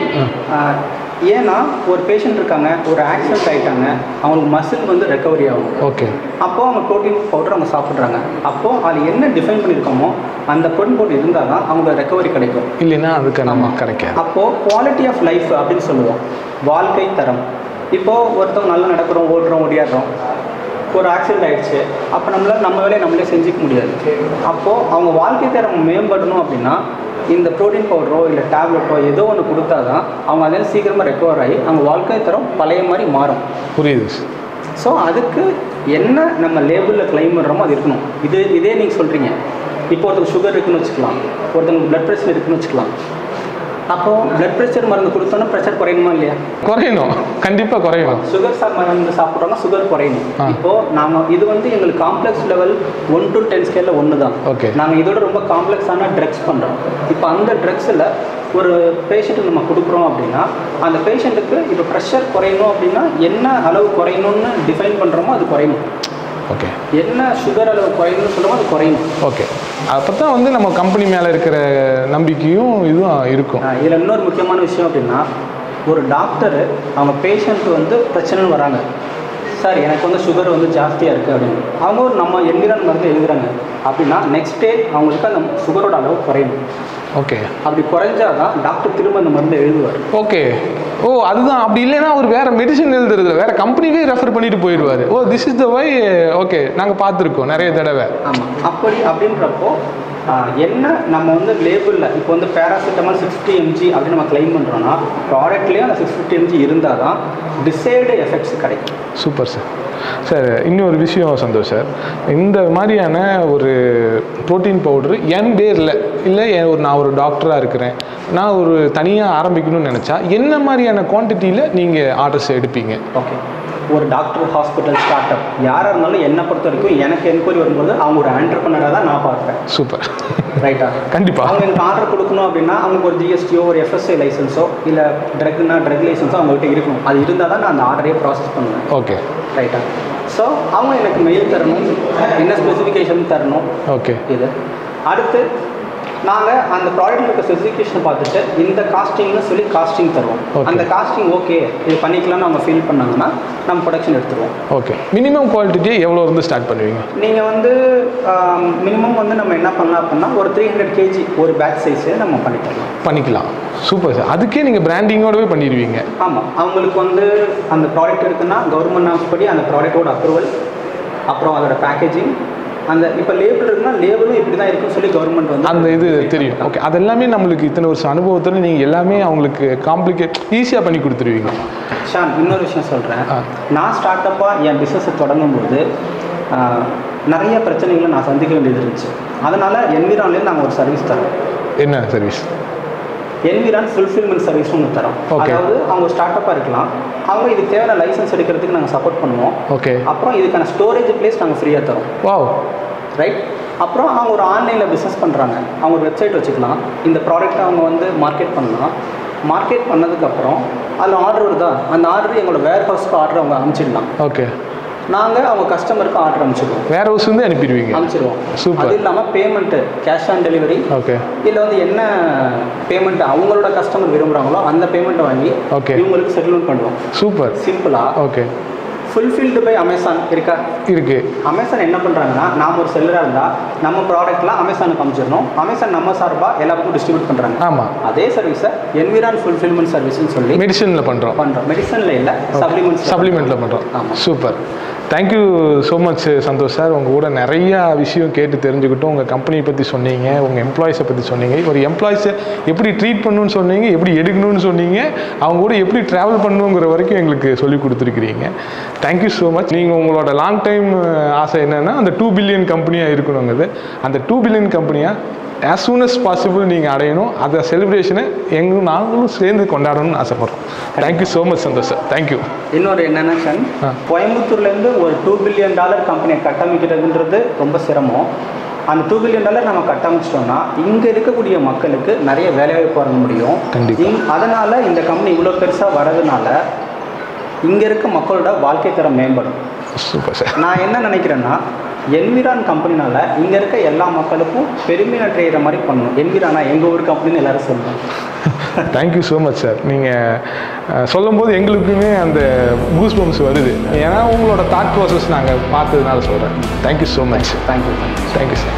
ஏன்னா ஒரு பேஷண்ட் இருக்காங்க ஒரு ஆக்சிடென்ட் ஆயிட்டாங்க அவங்களுக்கு மசில் வந்து ரெக்கவரி ஆகும் ஓகே அப்போது அவங்க ப்ரோட்டீன் பவுடர் அவங்க சாப்பிட்றாங்க அப்போது அது என்ன டிஃபைன் பண்ணியிருக்கோமோ அந்த ப்ரோட்டீன் பவுடர் இருந்தால் தான் அவங்க ரெக்கவரி கிடைக்கும் இல்லைன்னா அதுக்கு நம்ம கிடைக்காது அப்போது குவாலிட்டி ஆஃப் லைஃப் அப்படின்னு சொல்லுவோம் வாழ்க்கை தரம் இப்போது ஒருத்தவங்க நல்லா நடக்கிறோம் ஓடுறோம் ஓடியாடுறோம் ஒரு ஆக்சிடென்ட் ஆயிடுச்சு அப்போ நம்மளால் நம்ம வேலையை நம்மளே செஞ்சுக்க முடியாது அப்போது அவங்க வாழ்க்கை தரம் மேம்படணும் அப்படின்னா இந்த ப்ரோட்டீன் பவுடரோ இல்லை டேப்லெட்டோ ஏதோ ஒன்று கொடுத்தா தான் அவங்க அதில் சீக்கிரமாக ரெக்கவர் ஆகி அவங்க வாழ்க்கை தரம் பழைய மாதிரி மாறும் புரியுது சார் ஸோ அதுக்கு என்ன நம்ம லேபிளில் கிளைம் பண்ணுறோமோ அது இருக்கணும் இது இதே நீங்கள் சொல்கிறீங்க இப்போ ஒருத்தருக்கு சுகர் இருக்குன்னு வச்சுக்கலாம் ஒருத்தங்களுக்கு பிளட் ப்ரெஷர் இருக்குன்னு வச்சுக்கலாம் அப்போது பிளட் ப்ரெஷர் மருந்து கொடுத்தோன்னா ப்ரெஷர் குறையணுமா இல்லையா குறையணும் கண்டிப்பாக குறையணும் சுகர் சா மருந்து சாப்பிட்றோம்னா சுகர் குறையணும் ஆ. இப்போ நாம இது வந்து எங்களுக்கு complex level one to ten ஸ்கேலில் ஒன்று தான் Okay. நாங்கள் இதோட ரொம்ப காம்ப்ளெக்ஸான ட்ரக்ஸ் பண்ணுறோம் இப்போ அந்த ட்ரக்ஸில் ஒரு பேஷண்ட்டுக்கு நம்ம கொடுக்குறோம் அப்படின்னா அந்த பேஷண்ட்டுக்கு இப்போ ப்ரெஷர் குறையணும் அப்படின்னா என்ன அளவு குறையணும்னு டிஃபைன் பண்ணுறோமோ அது குறையணும் ஓகே என்ன சுகர் அளவு குறையணும்னு சொல்லுமோ அது குறையணும் ஓகே அப்போ தான் வந்து நம்ம கம்பெனி மேலே இருக்கிற நம்பிக்கையும் இதுவும் இருக்கும் இதில் இன்னொரு முக்கியமான விஷயம் அப்படின்னா ஒரு டாக்டரு அவங்க பேஷண்ட் வந்து பிரச்சனைன்னு வராங்க சார் எனக்கு வந்து சுகர் வந்து ஜாஸ்தியாக இருக்குது அப்படின்னு அவங்க ஒரு நம்ம என்விரான் மருந்து எழுதுறாங்க அப்படின்னா நெக்ஸ்ட் டே அவங்களுக்கு அந்த சுகரோட அளவு குறையணும் ஓகே அப்படி குறைஞ்சாதான் டாக்டர் திரும்ப அந்த மருந்து எழுதுவார் ஓகே ஓ அதுதான் அப்படி இல்லைன்னா அவர் வேற மெடிசன் எழுதுறது வேற கம்பெனிவே ரெஃபர் பண்ணிட்டு போயிடுவார் oh this is the why okay நாங்கள் பார்த்துருக்கோம் நிறைய தடவை ஆமாம் அப்படி அப்படின்றப்போ ஆஹ், என்ன நம்ம வந்து லேபிளில் இப்போ வந்து பேராசிட்டமால் சிக்ஸ் ஃபிஃப்டி எம்ஜி அப்படின்னு நம்ம கிளைம் பண்ணுறோன்னா ப்ராடக்ட்லேயே அந்த சிக்ஸ் ஃபிஃப்டி எம்ஜி இருந்தால் தான் டிசைடு எஃபெக்ட்ஸ் கிடைக்கும் சூப்பர் சார் சார் இன்னொரு விஷயம் சந்தோஷ் சார் இந்த மாதிரியான ஒரு ப்ரோட்டீன் பவுடர் என் பேரில் இல்லை என் ஒரு நான் ஒரு டாக்டராக இருக்கிறேன் நான் ஒரு தனியாக ஆரம்பிக்கணும்னு நினச்சா என்ன மாதிரியான குவான்டிட்டியில் நீங்கள் ஆர்டர்ஸ் எடுப்பீங்க ஓகே ஒரு டாக்டர் ஹாஸ்பிட்டல் ஸ்டார்ட் அப் யாராக இருந்தாலும் என்னை பொறுத்த வரைக்கும் எனக்கு என்கொயரி வரும்போது அவங்க ஒரு ஆண்டர்பனராக தான் நான் பார்ப்பேன் சூப்பர் ரைட்டா கண்டிப்பாக அவங்க எனக்கு ஆர்டர் கொடுக்கணும் அப்படின்னா அவங்களுக்கு ஒரு ஜிஎஸ்டியோ ஒரு எஃப்எஸ்ஐ லைசன்ஸோ இல்லை ட்ரக்னா ட்ரக் லைசன்ஸோ அவங்ககிட்ட இருக்கணும் அது இருந்தால் தான் நான் அந்த ஆர்டரே ப்ராசஸ் பண்ணுவேன் ஓகே ரைட்டா ஸோ அவங்க எனக்கு மெயில் தரணும் என்ன ஸ்பெசிஃபிகேஷன் தரணும் ஓகே இது அடுத்து நாங்கள் அந்த ப்ராடக்ட்டில் இருக்க ஸ்பெசிஃபிகேஷன் பார்த்துட்டு இந்த காஸ்டிங்னு சொல்லி காஸ்டிங் தருவோம் Okay. அந்த காஸ்டிங் ஓகே இது பண்ணிக்கலாம்னு அவங்க ஃபீல் பண்ணாங்கன்னா நம்ம ப்ரொடக்ஷன் எடுத்துருவோம் ஓகே மினிமம் குவாலிட்டியே எவ்வளோ இருந்து ஸ்டார்ட் பண்ணுவீங்க நீங்கள் வந்து மினிமம் வந்து நம்ம என்ன பண்ணலாம் அப்படின்னா ஒரு த்ரீ ஹண்ட்ரட் கேஜி ஒரு பேட்ச் சைஸே நம்ம பண்ணிக்கலாம் பண்ணிக்கலாம் சூப்பர் சார் அதுக்கே நீங்கள் பிராண்டிங்கோடவே பண்ணிடுவீங்க ஆமாம் அவங்களுக்கு வந்து அந்த ப்ராடக்ட் இருக்குன்னா கவர்மெண்ட் நாம்ஸ் படி அந்த ப்ராடக்ட்டோட அப்ரூவல் அப்புறம் அதோட பேக்கேஜிங் அந்த இப்போ லேபிள் இருக்குன்னா லேபிளும் இப்படி தான் இருக்குன்னு சொல்லி கவர்மெண்ட் வந்து அந்த இது தெரியும் ஓகே அதெல்லாமே நம்மளுக்கு இத்தனை வருஷம் அனுபவத்தில் நீங்கள் எல்லாமே அவங்களுக்கு காம்ப்ளிகேட் ஈஸியாக பண்ணி கொடுத்துருவீங்க ஷான் இன்னொரு விஷயம் சொல்கிறேன் ஆ. நான் ஸ்டார்ட் அப்பாக என் பிஸ்னஸை தொடங்கும்போது ஆ, நிறைய பிரச்சனைகளை நான் சந்திக்க வேண்டியது இருந்துச்சு அதனால் என்விரான்லேருந்து நாங்கள் ஒரு சர்வீஸ் தரோம் என்ன சர்வீஸ் என்விரான் ஃபுல்ஃபில்மெண்ட் சர்வீஸ் ஒன்று தரோம் Okay. அதாவது அவங்க ஸ்டார்ட் அப்பாக இருக்கலாம் அவங்க இதுக்கு தேவையான லைசன்ஸ் எடுக்கிறதுக்கு நாங்கள் சப்போர்ட் பண்ணுவோம் ஓகே அப்புறம் இதுக்கான ஸ்டோரேஜ் பிளேஸ் நாங்கள் ஃப்ரீயாக தரோம் வாவ் ரைட் அப்புறம் அவங்க ஒரு ஆன்லைனில் பிஸ்னஸ் பண்ணுறாங்க அவங்க ஒரு வெப்சைட் வச்சுக்கலாம் இந்த ப்ராடக்ட்டை அவங்க வந்து மார்க்கெட் பண்ணலாம் மார்க்கெட் பண்ணதுக்கப்புறம் அதில் ஆர்டர் வருதா அந்த ஆர்டர் எங்களோட வேர் ஹவுஸ்க்கு ஆர்டர் அவங்க அனுப்பிச்சிடலாம் ஓகே நாங்கள் அவங்க கஸ்டமருக்கு ஆர்டர் அனுப்பிச்சிடுவோம் வேற ஹவுஸ் வந்து அனுப்பிடுவீங்க அனுப்பிச்சிடுவோம் Super. அது இல்லாமல் payment cash on delivery okay இல்லை வந்து என்ன பேமெண்ட் அவங்களோட கஸ்டமர் விரும்புகிறாங்களோ அந்த பேமெண்ட்டை வாங்கி Okay. இவங்களுக்கு செட்டில்மெண்ட் பண்ணுவோம் சூப்பர் சிம்பிளாக ஓகே ஃபுல்ஃபில்டு பை அமேசான் இருக்கா இருக்கு அமேசான் என்ன பண்ணுறாங்கன்னா நாம் ஒரு செல்லராக இருந்தால் நம்ம ப்ராடக்ட்லாம் அமேசானுக்கு அனுப்பிச்சிடணும் அமேசான் நம்ம சார்பாக எல்லா பக்கம் டிஸ்ட்ரிபியூட் பண்ணுறாங்க ஆமாம் அதே சர்வீஸை என்விரான் ஃபுல்ஃபில்மெண்ட் சர்வீஸ்னு சொல்லி மெடிசனில் பண்ணுறோம் பண்ணுறோம் மெடிசனில் இல்லை சப்ளிமெண்ட்ஸ் சப்ளிமெண்ட்டில் பண்ணுறோம் ஆமாம். Super thank you so much Santhosh sir உங்கள் கூட நிறையா விஷயம் கேட்டு தெரிஞ்சுக்கிட்டோம் உங்கள் கம்பெனியை பற்றி சொன்னீங்க உங்கள் எம்ப்ளாயிஸை பற்றி சொன்னீங்க ஒரு எம்ப்ளாயிஸை எப்படி ட்ரீட் பண்ணணும்னு சொன்னீங்க எப்படி எடுக்கணும்னு சொன்னீங்க அவங்க கூட எப்படி ட்ராவல் பண்ணணுங்கிற வரைக்கும் எங்களுக்கு சொல்லி கொடுத்துருக்கிறீங்க தேங்க்யூ ஸோ மச் நீங்கள் உங்களோட லாங் டைம் ஆசை என்னென்னா அந்த டூ பில்லியன் கம்பெனியாக இருக்கணுங்கிறது அந்த டூ பில்லியன் கம்பெனியாக as soon as பாசிபிள் நீங்கள் அடையணும் அந்த செலிப்ரேஷனை எங்களும் நாங்களும் சேர்ந்து கொண்டாடணும்னு ஆசைப்பட்றோம் thank you so much Santhosh sir thank you இன்னொரு என்னென்ன ஷன் ஆ. கோயம்புத்தூர்லேருந்து ஒரு டூ பில்லியன் டாலர் கம்பெனியை கட்டமைக்கிறதுன்றது ரொம்ப சிரமம் அந்த டூ பில்லியன் டாலர் நம்ம கட்டமைச்சிட்டோம்னா இங்கே இருக்கக்கூடிய மக்களுக்கு நிறைய வேலைவாய்ப்பு வர முடியும் கண்டிப்பா. இங்- அதனால இந்த கம்பெனி இவ்வளோ பெருசாக வரதுனால இங்கே இருக்க மக்களோட வாழ்க்கை தரம் மேம்படும் சூப்பர் சார் நான் என்ன நினைக்கிறேன்னா என்விரான் கம்பெனினால இங்கே இருக்க எல்லா மக்களுக்கும் பெருமை அடைகிற மாதிரி பண்ணணும் என்விரானா எங்கள் ஊர் கம்பெனின்னு எல்லாரும் சொல்லணும் தேங்க்யூ ஸோ மச் சார் நீங்கள் சொல்லும்போது எங்களுக்குமே அந்த கூஸ் பம்ப்ஸ் வருது ஏன்னா உங்களோட தாட் ப்ராசஸ் நாங்கள் பார்த்ததுனால சொல்கிறேன் thank you so much thank you thank you sir